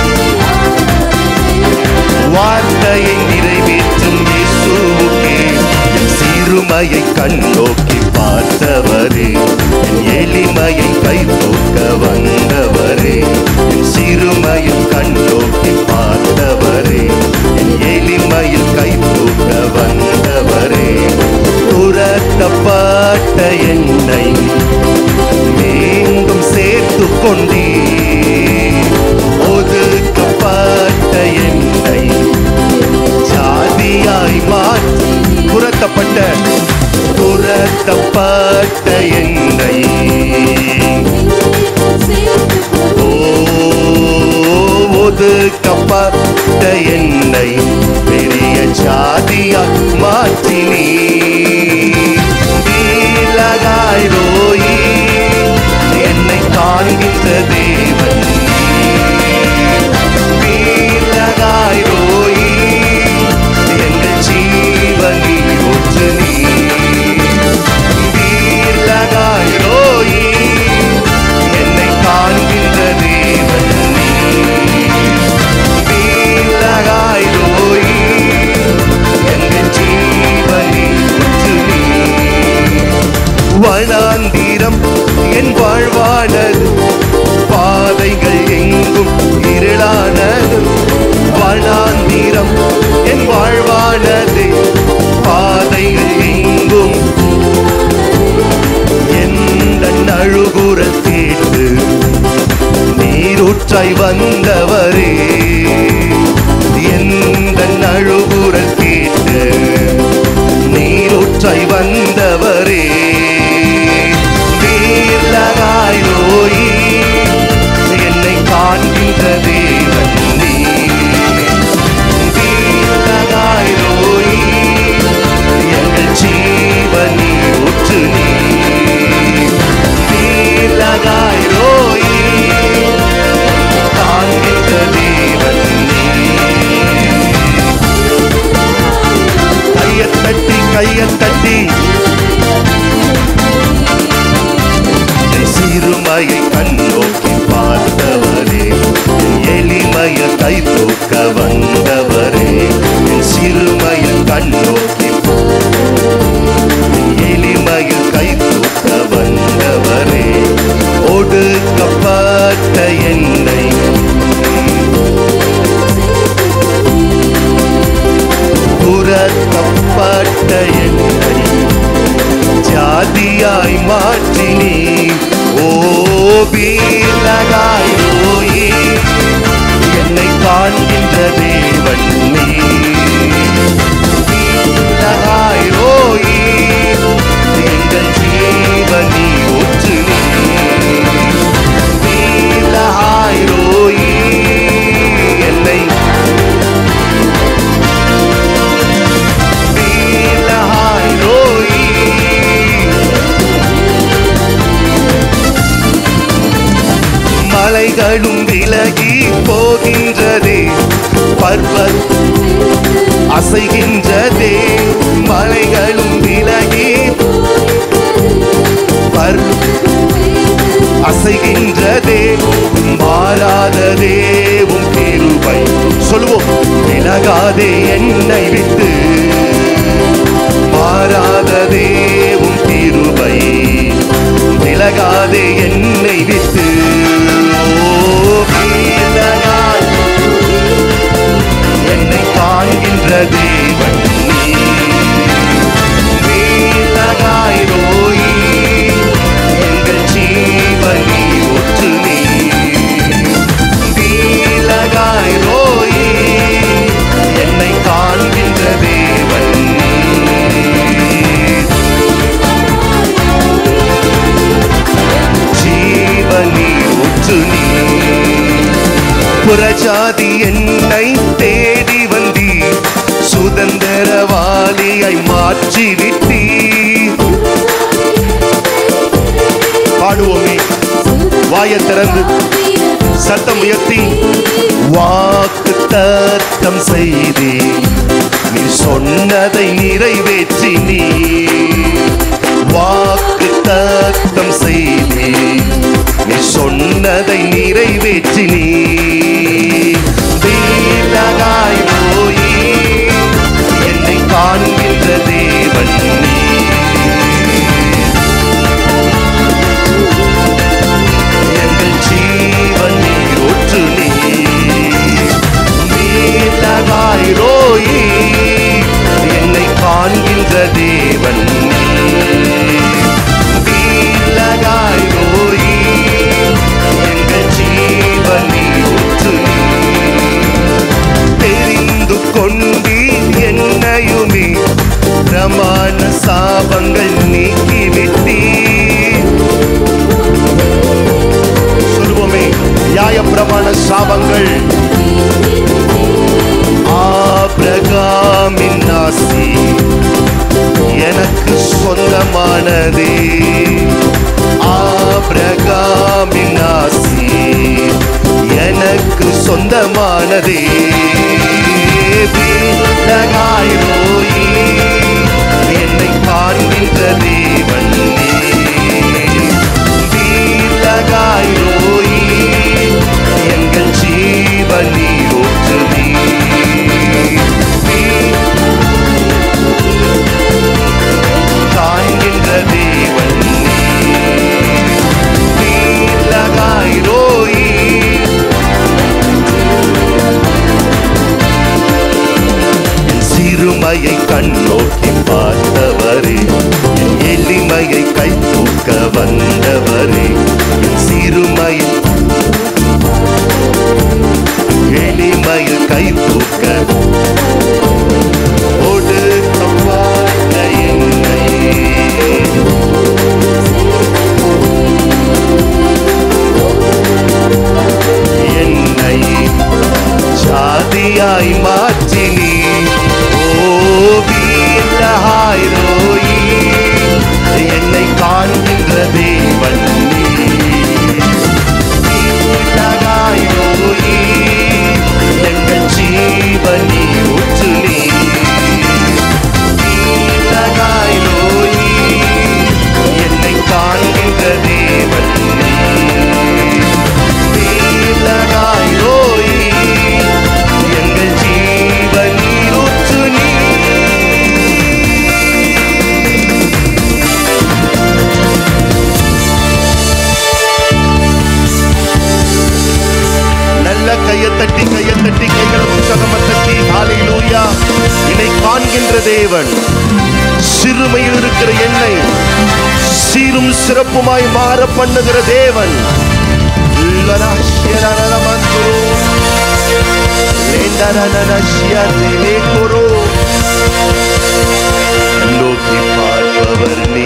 வார்த்தையை நிறைவேற்றும் இயேசுவுக்கே என் சிறுமையை கண்ணோக்கி பார்த்தவரே என் எளிமையை கை தூக்க வந்தவரே என் சிறுமையில் கண்ணோக்கி பார்த்தவரே என் எளிமையில் கை தூக்க வந்தவரே துரத்தப்பட்ட என்னை மீண்டும் சேர்த்து கொண்டே ஒதுக்கப்பட்ட என்னை ஜாதியாய் மாற்றி புரட்டப்பட்ட புரட்டப்பட்ட என்னை ஓ, ஒதுக்கப்பட்ட என்னை பெரிய ஜாதியாய் மாற்றினீ நீலகாய் ரோயி என்னை காண்கின்ற தேவன் நீலகாய் ரோயி எங்கள் ஜீவனி ஒற்று நீ நீலகாய் ரோயி என்னை காண்கின்ற தேவன் நீ நீலகாய் ரோயி எங்கள் ஜீவனி ஒற்று நீ வனாந்திரம் என் வாழ்வானது பாதைகள் எங்கும் இருளானது வனாந்திரம் என் வாழ்வானது பாதைகள் எங்கும் எந்த அழுகுரல் கேட்டு நீரூற்றாய் வந்தவரே எந்த அழுகுரல் கேட்டு நீரூற்றாய் வந்தவரே நீலகாய் நோயி என்னை காண்கின்ற தேவன் நீ நீலகாய் நோயி எங்கள் ஜீவனி ஊற்று நீ நீலகாய் நோயி காண்கின்ற தேவன் நீ கையத் தட்டி கையத் தட்டி என் சிறுமையை கண்ணோக்கி பார்த்தவரே என் எளிமையை கை தூக்க வந்தவரே என் சிறுமையை கண்ணோக்கி என் எளிமையை கை தூக்க வந்தவரே ஒடுக்கப்பட்ட என்னை புறத்தப்பட்ட என்னை ஜாதியாய் மாற்றினி ஓ பீலகாய் நோயி என்னை காண்கின்ற தேவன் நீ பீலகாய் நோயி எங்கள் ஜீவனி ஒற்று நீ பீலகாய் நோயி என்னை பீலகாய் நோயி மலைகளும் விலகி போகின்றதே பர்வத் அசைகின்றதே மலைகளும் விலகி பர் அசைகின்றதே மாறாததே உன் கிருபை சொல்லுவோம் விலகாதே என்னை விட்டு மாறாததே உன் கிருபை விலகாதே என்னை விட்டு ஓ விலகாய் என்னை காண்கின்ற தேவன் நீ விலகாய் ரோயி எங்கள் ஜீவனி ஒற்று நீ விலகாய் ரோயி என்னை காண்கின்ற தேவன் ஜீவனி ஒற்று நீ புறஜாதி என்னை தேடி வந்தீ சுதந்திரவாளியை மாற்றி விட்டீ பாடுவோமே வாயை திறந்து சத்தம் உயர்த்தி வாக்கு தத்தம் செய்தே நீ சொன்னதை நிறைவேற்றி நீ வாக்கு தத்தம் செய்தே நீ சொன்னதை நிறைவேற்றி நீ வீலகாய் போய் என்னை காண்கின்ற தேவன் நீ எங்கள் ஜீவன் நீரூற்று நீ நீலகாய் ரோயி என்னை காண்கின்ற தேவன் நீ நீலகாய் ரோயி எங்கள் ஜீவன் நீரூற்று நீ தெரிந்து கொண்டீர் என்னையுமே பிரமாண சாபங்கள் நீக்கிவிட்டீர் சொல்லுவோமே நியாய பிரமாண சாபங்கள் ஆபிரகாமின் ஆசி எனக்கு சொந்தமானதே ஆபிரகாமின் ஆசி எனக்கு சொந்தமானதே வீணகாய் நோயி என்னை காண்கின்ற தேவன் நீ வீலகாய் நோயி எங்கள் ஜீவன் நீரூற்று நீ காண்கின்ற தேவன் நீ வீலகாய் நோயி என் சிறுமையை கண்ணோக்கி பார்த்தவரே என் எளிமையை கை தூக்க வந்தவரே என் சிறுமையை எளிமையை கை தூக்க ஒடுக்க பார்த்த என்னை என்னை ஜாதியாய் மாற்றினி ஓ வீரஹாய் ரோயி என்னை காண்கின்ற தேவன் நீ வீரஹாய் ரோயி எங்கள் ஜீவனி ஊற்று நீ வீரஹாய் ரோயி என்னை காண்கின்ற தேவன் நீ வீரகாய் ரோயி எங்கள் ஜீவனில் ஊற்று நீ நல்ல கையை தட்டி கையை தட்டி கைகளை உற்சாகமா தட்டி ஹalleluya என்னை காண்கின்ற தேவன் சிறுமையில் இருக்கிற என்னை சீரும் சிறப்புமாய் மாற பண்ணுகிற தேவன் லரஷ்யரரமந்துரு, லேண்டரனரஷ்யரேலேகுரு. நோக்கி பார்ப்பவர் நீ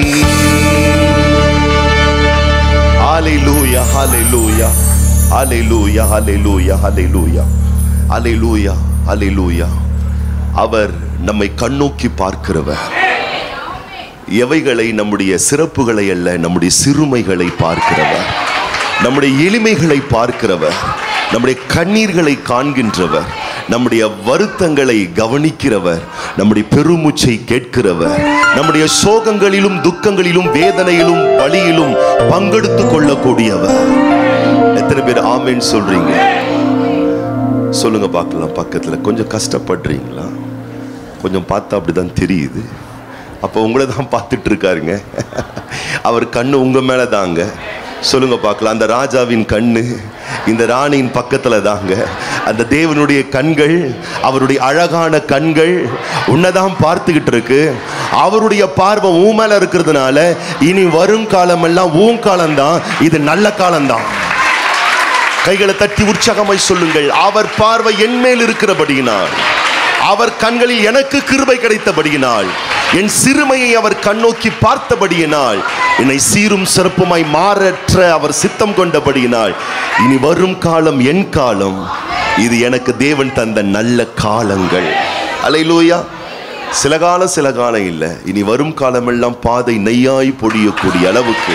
ஹalleluya ஹalleluya ஹalleluya ஹalleluya ஹalleluya ஹalleluya ஹalleluya அவர் நம்மை கண்ணோக்கி பார்க்கிறவர் எவைகளை நம்முடைய சிறப்புகளை அல்ல நம்முடைய சிறுமைகளை பார்க்கிறவர் நம்முடைய எளிமைகளை பார்க்கிறவர் நம்முடைய கண்ணீர்களை காண்கின்றவர் நம்முடைய வருத்தங்களை கவனிக்கிறவர் நம்முடைய பெருமூச்சை கேட்கிறவர் நம்முடைய சோகங்களிலும் துக்கங்களிலும் வேதனையிலும் வழியிலும் பங்கெடுத்து கொள்ளக்கூடியவர் எத்தனை பேர் ஆமேன்னு சொல்றீங்க சொல்லுங்க பார்க்கலாம் பக்கத்துல கொஞ்சம் கஷ்டப்படுறீங்களா கொஞ்சம் பார்த்தா அப்படிதான் தெரியுது அப்போ உங்களை தான் பார்த்துட்டு இருக்காருங்க அவர் கண்ணு உங்க மேல தாங்க சொல்லுங்க பார்க்கலாம் அந்த ராஜாவின் கண்ணு இந்த ராணியின் பக்கத்துல தாங்க அந்த தேவனுடைய கண்கள் அவருடைய அழகான கண்கள் உன்னதான் பார்த்துக்கிட்டு இருக்கு அவருடைய பார்வை உன் மேல இருக்கிறதுனால இனி வரும் காலமெல்லாம் உன் காலம்தான் இது நல்ல காலம்தான் கைகளை தட்டி உற்சாகமாய் சொல்லுங்கள் அவர் பார்வை என் மேல் இருக்கிறபடியினால் அவர் கண்களில் எனக்கு கிருபை கிடைத்தபடியினால் என் சிறுமையை அவர் கண்ணோக்கி பார்த்தபடியினால் என்னை சீரும் சிறப்புமாய் மாறற்ற அவர் சித்தம் கொண்டபடியினால் இனி வரும் காலம் என் காலம் இது எனக்கு தேவன் தந்த நல்ல காலங்கள் அலையிலூயா சில காலம் சில காலம் இல்லை இனி வரும் காலமெல்லாம் பாதை நெய்யாய் பொடியக்கூடிய அளவுக்கு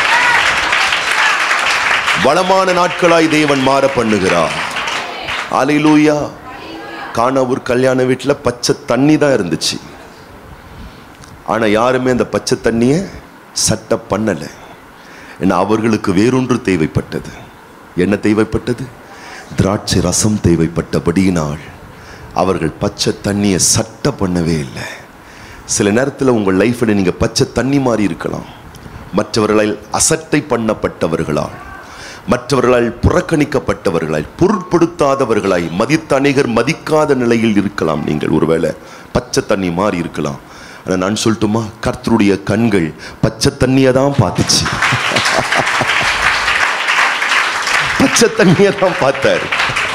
வளமான நாட்களாய் தேவன் மாற பண்ணுகிறார் அலையிலூயா காணாவூர் கல்யாண வீட்டில் பச்சை தண்ணி தான் இருந்துச்சு ஆனா யாருமே அந்த பச்சை தண்ணியை சட்டை பண்ணலை ஏன்னா அவர்களுக்கு வேறொன்று தேவைப்பட்டது என்ன தேவைப்பட்டது திராட்சை ரசம் தேவைப்பட்டபடியினால் அவர்கள் பச்சை தண்ணியை சட்டை பண்ணவே இல்லை சில நேரத்தில் உங்கள் லைஃப்பில் நீங்கள் பச்சை தண்ணி மாதிரி இருக்கலாம் மற்றவர்களால் அசட்டை பண்ணப்பட்டவர்களால் மற்றவர்களால் புறக்கணிக்கப்பட்டவர்களாய் பொருட்படுத்தாதவர்களாய் மதித்த அநேகர் மதிக்காத நிலையில் இருக்கலாம் நீங்கள் ஒருவேளை பச்சை தண்ணி மாறி இருக்கலாம் ஆனால் நான் சொல்லட்டுமா கர்த்தருடைய கண்கள் பச்சை தண்ணியை தான் பார்த்துச்சு பச்சை தண்ணியை தான் பார்த்தார்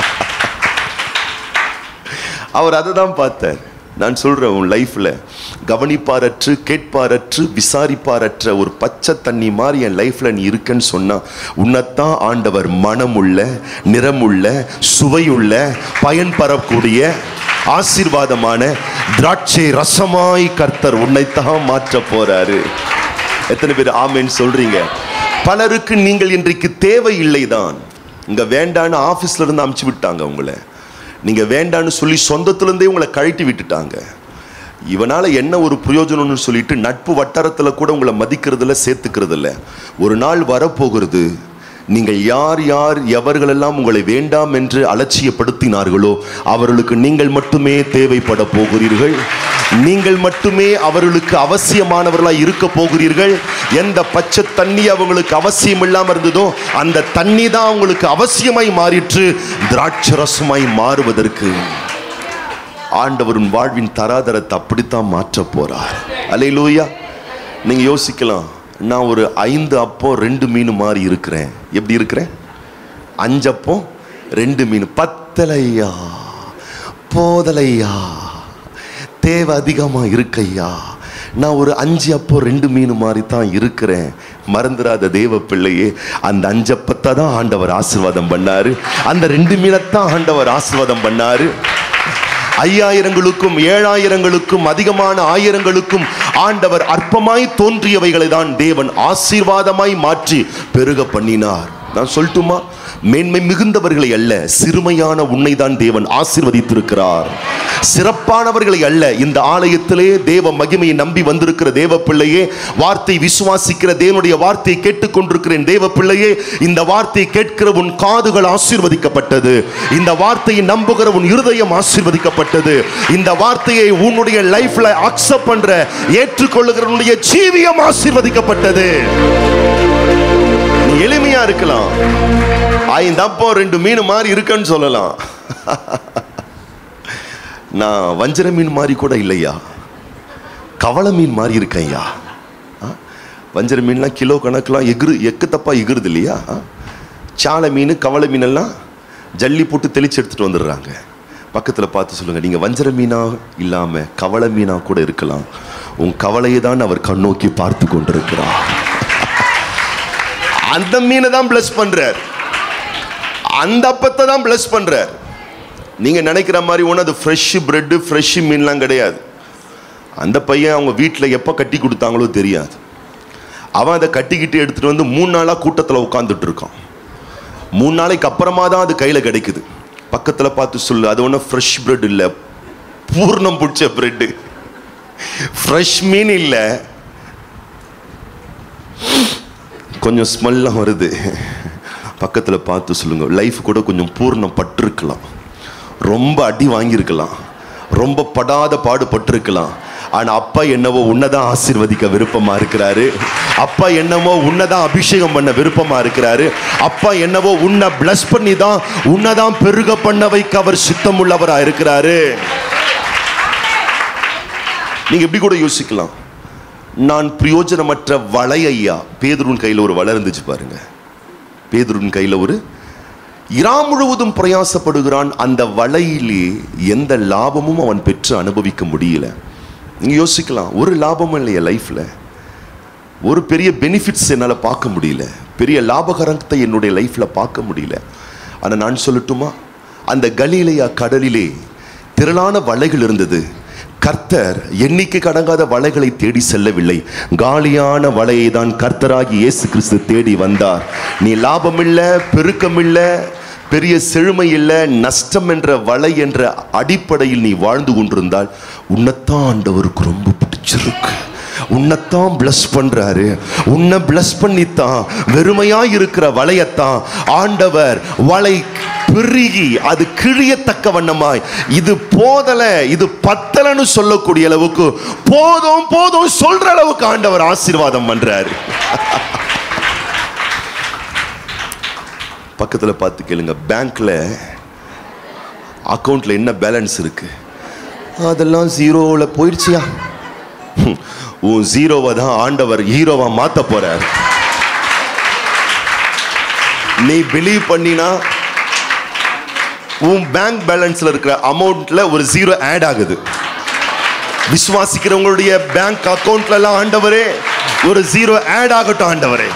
அவர் அதை தான் பார்த்தார் நான் சொல்றேன் உன் லைஃப்ல கவனிப்பாரற்று கேட்பாரற்று விசாரிப்பாரற்ற ஒரு பச்சை தண்ணி மாதிரி என் லைஃப்ல நீ இருக்கன்னு சொன்னா உன்னைத்தான் ஆண்டவர் மனமுள்ள நிறமுள்ள சுவையுள்ள பயன் பெறக்கூடிய ஆசீர்வாதமான திராட்சை ரசமாய் கர்த்தர் உன்னைத்தான் மாற்ற போறாரு எத்தனை பேர் ஆமேன்னு சொல்றீங்க பலருக்கு நீங்கள் இன்றைக்கு தேவையில்லை தான் இங்க வேண்டான்னு ஆபீஸ்ல இருந்து அமுச்சு விட்டாங்க உங்களை நீங்க வேண்டான்னு சொல்லி சொந்தத்துல இருந்தே உங்களை கழட்டி விட்டுட்டாங்க இவனால என்ன ஒரு பிரயோஜனம்னு சொல்லிட்டு நட்பு வட்டாரத்துல கூட உங்களை மதிக்கிறதுல சேர்த்துக்கிறதில்ல ஒரு நாள் வரப்போகிறது நீங்கள் யார் யார் எவர்களெல்லாம் உங்களை வேண்டாம் என்று அலட்சியப்படுத்தினார்களோ அவர்களுக்கு நீங்கள் மட்டுமே தேவைப்பட போகிறீர்கள் நீங்கள் மட்டுமே அவர்களுக்கு அவசியமானவர்களாய் இருக்க போகிறீர்கள் எந்த பச்சை தண்ணி அவங்களுக்கு அவசியம் இல்லாமல் இருந்ததோ அந்த தண்ணி தான் அவங்களுக்கு அவசியமாய் மாறிற்று திராட்சரசமாய் மாறுவதற்கு ஆண்டவரின் வாழ்வின் தராதரத்தை அப்படித்தான் மாற்ற போறார் அலையிலூயா நீங்க யோசிக்கலாம் நான் ஒரு ஐந்து அப்போ ரெண்டு மீன் மாதிரி இருக்கிறேன் எப்படி இருக்கிறேன் அஞ்சு அப்போ ரெண்டு மீன் பத்தலையா போதலையா தேவை அதிகமா இருக்கையா நான் ஒரு அஞ்சு அப்போ ரெண்டு மீன் மாதிரி தான் இருக்கிறேன் மறந்துடாத தேவ பிள்ளையே அந்த அஞ்சப்பத்தை தான் ஆண்டவர் ஆசீர்வாதம் பண்ணாரு அந்த ரெண்டு மீனைத்தான் ஆண்டவர் ஆசீர்வாதம் பண்ணாரு ஐயாயிரங்களுக்கும் ஏழாயிரங்களுக்கும் அதிகமான ஆயிரங்களுக்கும் ஆண்டவர் அற்பமாய் தோன்றியவைகளை தான் தேவன் ஆசீர்வாதமாய் மாற்றி பெருக பண்ணினார் நான் சொல்லட்டுமா மேன்மை மிகுந்தவர்களை அல்ல சிறுமையான உன்னை தான் தேவன் ஆசீர்வதித்திருக்கிறார் சிறப்பானவர்களை அல்ல இந்த ஆலயத்திலே தேவ மகிமையை நம்பி வந்திருக்கிற தேவ பிள்ளையே வார்த்தை விசுவாசிக்கிற தேவனுடைய வார்த்தையை கேட்டுக்கொண்டிருக்கிறேன் தேவ பிள்ளையே இந்த வார்த்தையை கேட்கிற உன் காதுகள் ஆசீர்வதிக்கப்பட்டது இந்த வார்த்தையை நம்புகிற உன் இருதயம் ஆசீர்வதிக்கப்பட்டது இந்த வார்த்தையை உன்னுடைய லைஃப்ல அக்செப்ட் பண்ற ஏற்றுக்கொள்ளுகிற உன்னுடைய ஜீவியம் ஆசீர்வதிக்கப்பட்டது நீ எளிமையா இருக்கலாம் ஐந்து அப்போ ரெண்டு மீன் மாதிரி இருக்குன்னு சொல்லலாம் நான் வஞ்சர மீன் மாதிரி கூட இல்லையா கவள மீன் மாதிரி இருக்கேன் ஐயா ஆ? வஞ்சர மீன்லாம் கிலோ கணக்கெலாம் எகிரு எக்கு தப்பா எகிருது இல்லையா ஆ? சாலை மீன் கவள மீனெல்லாம் ஜல்லி போட்டு தெளிச்சு எடுத்துட்டு வந்துடுறாங்க பக்கத்தில் பார்த்து சொல்லுங்க நீங்க வஞ்சர மீனா இல்லாம கவள மீனா கூட இருக்கலாம் உன் கவலையை தான் அவர் கண்ணோக்கி பார்த்து கொண்டிருக்கிறார் அந்த மீனை தான் பிளஸ் பண்றார் அந்த அப்பத்தை தான் பிளஸ் பண்றார் நீங்க நினைக்கிற மாதிரி ஒன்று அது ஃப்ரெஷ் பிரெட்டு ஃப்ரெஷ் மீன்லாம் கிடையாது அந்த பையன் அவங்க வீட்டில் எப்போ கட்டி கொடுத்தாங்களோ தெரியாது அவன் அதை கட்டிக்கிட்டு எடுத்துட்டு வந்து மூணு நாளாக கூட்டத்தில் உட்காந்துட்டு இருக்கான் மூணு நாளைக்கு அப்புறமா தான் அது கையில் கிடைக்குது பக்கத்தில் பார்த்து சொல்லு அது ஒன்றும் ஃப்ரெஷ் பிரெட் இல்லை பூர்ணம் பிடிச்ச பிரெட்டு ஃப்ரெஷ் மீன் இல்லை கொஞ்சம் ஸ்மெல்லாம் வருது பக்கத்தில் பார்த்து சொல்லுங்க லைஃப் கூட கொஞ்சம் பூர்ணம் பட்டிருக்கலாம் ரொம்ப அடி வாங்கியிருக்கலாம் ரொம்ப படாத பாடுபட்டிருக்கலாம் ஆனா அப்பா என்னவோ உன்னதான் ஆசீர்வதிக்க விருப்பமா இருக்கிறாரு அப்பா என்னவோ உன்னதான் அபிஷேகம் பண்ண விருப்பமா இருக்கிறாரு அப்பா என்னவோ உன்னை பிளஸ் பண்ணி தான் உன்னதான் பெருக பண்ண வைக்க அவர் சித்தம் உள்ளவரா இருக்கிறாரு நீங்க எப்படி கூட யோசிக்கலாம் நான் பிரயோஜனமற்ற வலை ஐயா பேதுருன் கையில் ஒரு வலை இருந்துச்சு பாருங்க பேதுருன் கையில் ஒரு இரா முழுவதும் பிரயாசப்படுகிறான் அந்த வலையிலே எந்த லாபமும் அவன் பெற்று அனுபவிக்க முடியல நீங்க யோசிக்கலாம் ஒரு லாபமும் இல்லையா லைஃப்ல ஒரு பெரிய பெனிஃபிட்ஸ் என்னால் பார்க்க முடியல பெரிய லாபகரத்தை என்னுடைய லைஃப்ல பார்க்க முடியல ஆனால் நான் சொல்லட்டுமா அந்த கலீலையா கடலிலே திரளான வலைகள் இருந்தது கர்த்தர் எண்ணிக்கை கடங்காத வலைகளை தேடி செல்லவில்லை காலியான வலையை தான் கர்த்தராகி இயேசு கிறிஸ்து தேடி வந்தார் நீ லாபமில்ல பெருக்கமில்ல பெரிய செழுமை இல்லை நஷ்டம் என்ற வலை என்ற அடிப்படையில் நீ வாழ்ந்து கொண்டிருந்தால் உன்னைத்தான் ஆண்டவருக்கு ரொம்ப பிடிச்சிருக்கு உன்னைத்தான் பிளஸ் பண்றாரு உன்னை பிளஸ் பண்ணித்தான் வெறுமையா இருக்கிற வலையத்தான் ஆண்டவர் வலை பெருகி அது கிழியத்தக்க வண்ணமாய் இது போதல இது பத்தலன்னு சொல்லக்கூடிய அளவுக்கு போதும் போதும் சொல்ற அளவுக்கு ஆண்டவர் ஆசீர்வாதம் பண்றாரு பக்கத்துல பார்த்து கேளுங்க பேங்க்ல அக்கவுண்ட்ல என்ன பேலன்ஸ் இருக்கு அதெல்லாம் ஜீரோவில் போயிடுச்சியா ஹம், உன் ஜீரோவை தான் ஆண்டவர் ஹீரோவா மாத்த போறார் நீ பிலீவ் பண்ணினா உன் பேங்க் பேலன்ஸ்ல இருக்கிற அமௌண்ட்ல ஒரு ஜீரோ ஆட் ஆகுது விசுவாசிக்கிறவங்களுடைய பேங்க் அக்கவுண்ட்ல எல்லாம் ஆண்டவரே ஒரு ஜீரோ ஆட் ஆகட்டும் ஆண்டவரே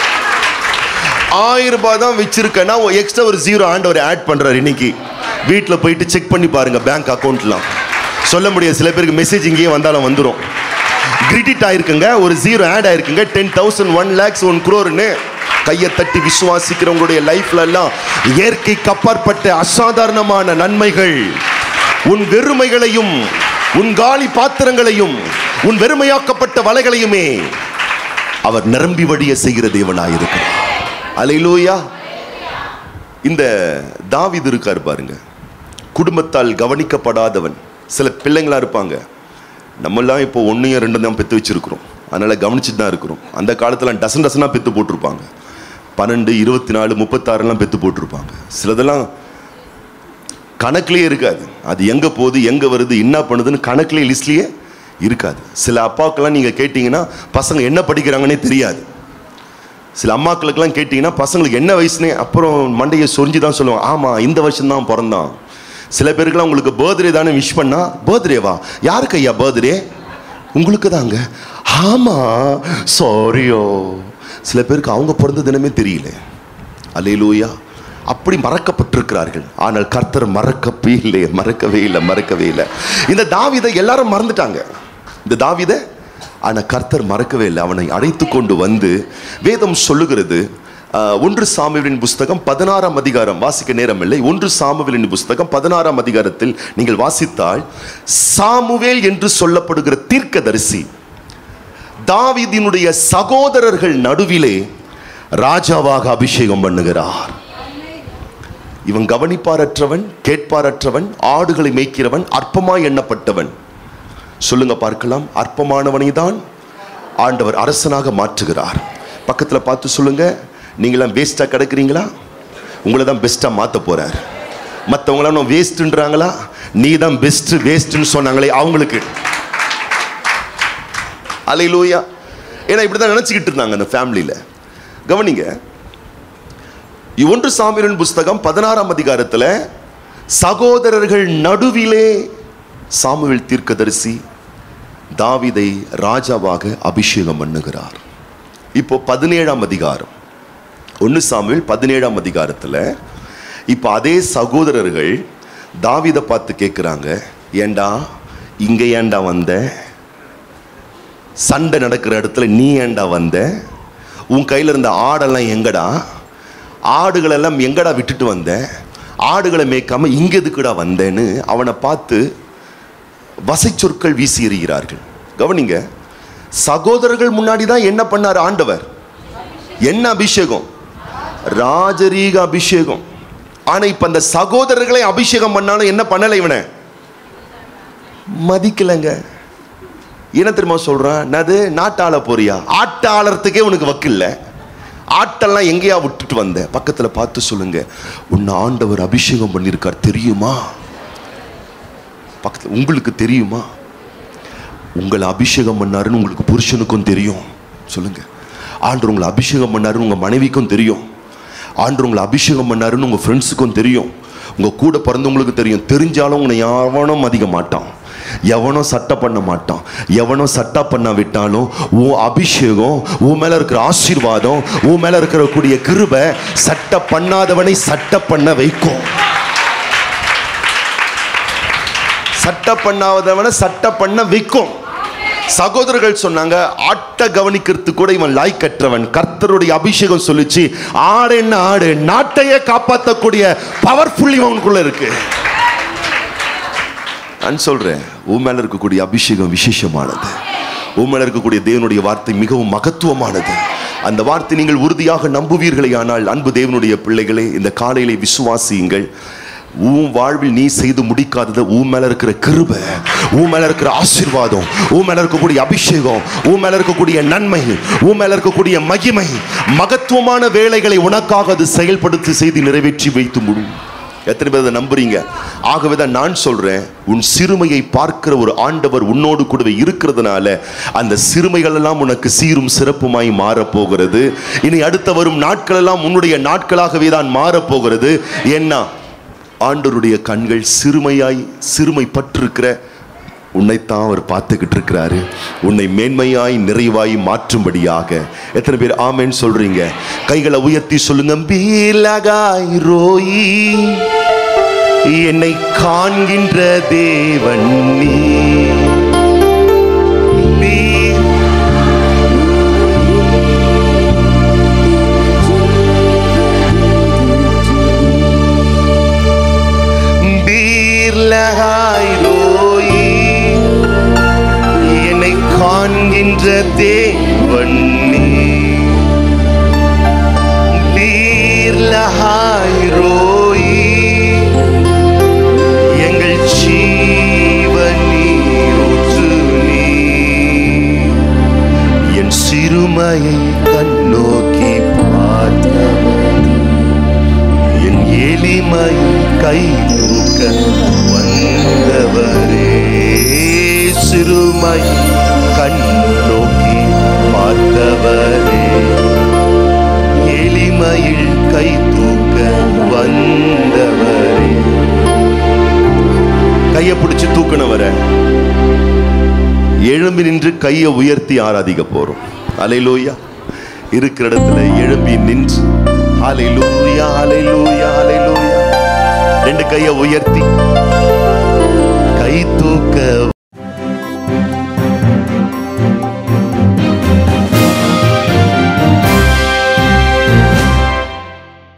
ஆயிரம் ரூபாய் தான் வச்சிருக்கேன்னா எக்ஸ்ட்ரா ஒரு ஜீரோ ஆண்டவர் ஆட் பண்றாரு இன்னைக்கு வீட்டில் போயிட்டு செக் பண்ணி பாருங்க பேங்க் அக்கவுண்ட்லாம் சொல்ல முடியாது சில பேருக்கு மெசேஜ் இங்கேயே வந்தாலும் வந்துடும் கிரெடிட் ஆயிருக்குங்க ஒரு ஜீரோ ஆட் ஆயிருக்குங்க ten thousand one lakhs one குரோர்னு கையை தட்டி விசுவாசிக்கிறவங்களுடைய லைஃப்ல எல்லாம் இயற்கைக்கு அப்பாற்பட்ட அசாதாரணமான நன்மைகள் உன் வெறுமைகளையும் உன் காலி பாத்திரங்களையும் உன் வெறுமையாக்கப்பட்ட வலைகளையுமே அவர் நிரம்பி வழிய செய்கிற தேவனாயிருக்கிறார் அலையிலூயா இந்த தாவீது இருக்கார் பாருங்க குடும்பத்தால் கவனிக்கப்படாதவன் சில பிள்ளைங்களா இருப்பாங்க நம்மெல்லாம் இப்போ ஒன்றையும் ரெண்டு தான் பெற்று வச்சிருக்கிறோம் அதனால கவனிச்சுட்டு தான் இருக்கிறோம் அந்த காலத்துல டசன் டசனாக பெற்று போட்டிருப்பாங்க பன்னெண்டு இருபத்தி நாலு முப்பத்தாறுலாம் பெற்று போட்டிருப்பாங்க சிலதெல்லாம் கணக்குலேயே இருக்காது அது எங்கே போகுது எங்கே வருது என்ன பண்ணுதுன்னு கணக்குலேயே லிஸ்ட்லேயே இருக்காது சில அப்பாக்கெல்லாம் நீங்கள் கேட்டிங்கன்னா பசங்க என்ன படிக்கிறாங்கன்னே தெரியாது சில அம்மாக்களுக்கெல்லாம் கேட்டிங்கன்னா பசங்களுக்கு என்ன வயசுனே அப்புறம் மண்டையை சொரிஞ்சு தான் சொல்லுவாங்க ஆமாம் இந்த வருஷம் தான் பிறந்தான் சில பேருக்குலாம் உங்களுக்கு பர்த்டே தானே விஷ் பண்ணா பர்த்டேவா யாருக்கு ஐயா பர்த்டே உங்களுக்கு தாங்க ஆமாம் சாரியோ சில பேருக்கு அவங்க பிறந்த தினமே தெரியல அல்லேலூயா அப்படி மறக்கப்பட்டிருக்கிறார்கள் ஆனால் கர்த்தர் மறக்கவே இல்லை மறக்கவே இல்லை மறக்கவே இல்லை இந்த தாவிதை எல்லாரும் மறந்துட்டாங்க இந்த தாவிதை ஆனால் கர்த்தர் மறக்கவே இல்லை அவனை அழைத்து கொண்டு வந்து வேதம் சொல்லுகிறது ஆஹ், ஒன்று சாமுவேலின் புஸ்தகம் பதினாறாம் அதிகாரம் வாசிக்க நேரம் இல்லை ஒன்று சாமுவேலின் புஸ்தகம் பதினாறாம் அதிகாரத்தில் நீங்கள் வாசித்தால் சாமுவேல் என்று சொல்லப்படுகிற தீர்க்கதரிசி தாவீதினுடைய சகோதரர்கள் நடுவிலே ராஜாவாக அபிஷேகம் பண்ணுகிறார் இவன் கவனிப்பாரற்றவன் கேட்பாரற்றவன் ஆடுகளை மேய்க்கிறவன் அற்பமாய் எண்ணப்பட்டவன் சொல்லுங்க பார்க்கலாம் அற்பமானவனை தான் ஆண்டவர் அரசனாக மாற்றுகிறார் பக்கத்தில் பார்த்து சொல்லுங்க நீங்களாம் வேஸ்டா கிடக்குறீங்களா உங்களை தான் பெஸ்டா மாத்த போறார் மற்றவங்களாம் வேஸ்ட்ன்றாங்களா நீ தான் பெஸ்ட் வேஸ்ட்னு சொன்னாங்களே அவங்களுக்கு அலையிலூயா ஏன்னா இப்படி தான் நினச்சிக்கிட்டு இருந்தாங்க அந்த ஃபேமிலியில் கவனிங்க ஒன்று சாமியலின் புஸ்தகம் பதினாறாம் அதிகாரத்தில் சகோதரர்கள் நடுவிலே சாமுவேல் தீர்க்கதரிசி தாவீதை ராஜாவாக அபிஷேகம் பண்ணுகிறார் இப்போ பதினேழாம் அதிகாரம் ஒன்று சாமுவேல் பதினேழாம் அதிகாரத்தில் இப்போ அதே சகோதரர்கள் தாவீதை பார்த்து கேட்குறாங்க ஏண்டா இங்கே ஏண்டா வந்த சண்டை நடக்கிற இடத்துல நீ ஏண்டா வந்த உன் கையில் இருந்த ஆடெல்லாம் எங்கடா ஆடுகளெல்லாம் எங்கடா விட்டுட்டு வந்த ஆடுகளை மேய்க்காம இங்க எதுக்குடா வந்தேன்னு அவனை பார்த்து வசை சொற்கள் வீசி எறிகிறார்கள் கவனிங்க சகோதரர்கள் முன்னாடி தான் என்ன பண்ணார் ஆண்டவர் என்ன அபிஷேகம் ராஜரீக அபிஷேகம் ஆனா இப்ப அந்த சகோதரர்களை அபிஷேகம் பண்ணாலும் என்ன பண்ணல இவனை மதிக்கலைங்க என்ன தெரியுமா சொல்றான் என்னது நாட்டாள போறியா ஆட்டாளறதுக்கே உனக்கு வக்கில்ல ஆட்டெல்லாம் எங்கேயா விட்டுட்டு வந்த பக்கத்துல பார்த்து சொல்லுங்க உன்னை ஆண்டவர் அபிஷேகம் பண்ணியிருக்கார் தெரியுமா பக்கத்துல உங்களுக்கு தெரியுமா உங்களை அபிஷேகம் பண்ணாருன்னு உங்களுக்கு புருஷனுக்கும் தெரியும் சொல்லுங்க ஆண்டவர் உங்களை அபிஷேகம் பண்ணாருன்னு உங்க மனைவிக்கும் தெரியும் ஆண்டவர் உங்களை அபிஷேகம் பண்ணாருன்னு உங்க ஃப்ரெண்ட்ஸுக்கும் தெரியும் உங்க கூட பிறந்தவங்களுக்கு தெரியும் தெரிஞ்சாலும் உன்னை எவனும் மதிக்க மாட்டான் எவனும் சட்டை பண்ண மாட்டான் எவனும் சட்டை பண்ண விட்டாலும் உன் அபிஷேகம் உன் மேல இருக்கிற ஆசீர்வாதம் உன் மேல இருக்கிற கூடிய கிருபை சட்டை பண்ணாதவனை சட்டை பண்ண வைக்கும் சட்டை பண்ணாதவனை சட்டை பண்ண வைக்கும் சகோதரர்கள் சொன்னாங்க ஆட்ட கவனிக்கிறதுக்கு கூட இவன் லாய்க்கற்றவன் கர்த்தருடைய அபிஷேகம் சொல்லிச்சு ஆடு என்ன ஆடு நாட்டையே காப்பாற்றக்கூடிய பவர்ஃபுல் இவனுக்குள்ள இருக்கு நான் சொல்றேன் உன் மேல இருக்கக்கூடிய அபிஷேகம் விசேஷமானது உன் மேல இருக்கக்கூடிய தேவனுடைய வார்த்தை மிகவும் மகத்துவமானது அந்த வார்த்தை நீங்கள் உறுதியாக நம்புவீர்களே ஆனால் அன்பு தேவனுடைய பிள்ளைகளே இந்த காலையிலே விசுவாசியுங்கள் உன் வாழ்வில் நீ செய்து முடிக்காதது உன் மேல இருக்கிற கிருபை உன் மேல இருக்கிற ஆசீர்வாதம் உன் மேல இருக்கக்கூடிய அபிஷேகம் உன் மேல இருக்கக்கூடிய நன்மை உன் மேல இருக்கக்கூடிய மகிமை மகத்துவமான வேலைகளை உனக்காக அது செயல்படுத்தி செய்து நிறைவேற்றி வைத்து முடியும் எத்தனை பேர் அதை நம்புறீங்க ஆகவே தான் நான் சொல்றேன் உன் சிறுமையை பார்க்கிற ஒரு ஆண்டவர் உன்னோடு கூடவே இருக்கிறதுனால அந்த சிறுமைகள் எல்லாம் உனக்கு சீரும் சிறப்புமாய் மாறப்போகிறது இனி அடுத்த வரும் நாட்கள் எல்லாம் உன்னுடைய நாட்களாகவே தான் மாறப்போகிறது என்ன ஆண்டவருடைய கண்கள் சிறுமையாய் சிறுமை பற்றிருக்கிற உன்னைத்தான் அவர் பார்த்துக்கிட்டு இருக்கிறாரு உன்னை மேன்மையாய் நிறைவாய் மாற்றும்படியாக எத்தனை பேர் ஆமென்னு சொல்றீங்க கைகளை உயர்த்தி சொல்லுங்க பீலகாய் ரோயி என்னை காண்கின்ற தேவன் நீ நீர் பீர்லகாய் ரோயி என்னை காண்கின்ற தேவன் நீ பீர்லகாய் ரோயி எங்கள் ஜீவன் நீரூற்று நீ என் சிறுமையை கண்ணோக்கி பார்த்தவர் என் எளிமை கை தூக்க வந்தவரே சிறுமை கண் நோக்கி பார்த்தவரே எளிமையில் கை தூக்க வந்தவரே கையை பிடிச்சு தூக்கணவர எழும்பி நின்று கையை உயர்த்தி ஆராதிக்க போறோம் அலையிலூயா இருக்கிற இடத்துல எழும்பி நின்று அலையிலூயா அலையிலூயா அலையிலூயா ரெண்டு கையை உயர்த்தி கை தூக்க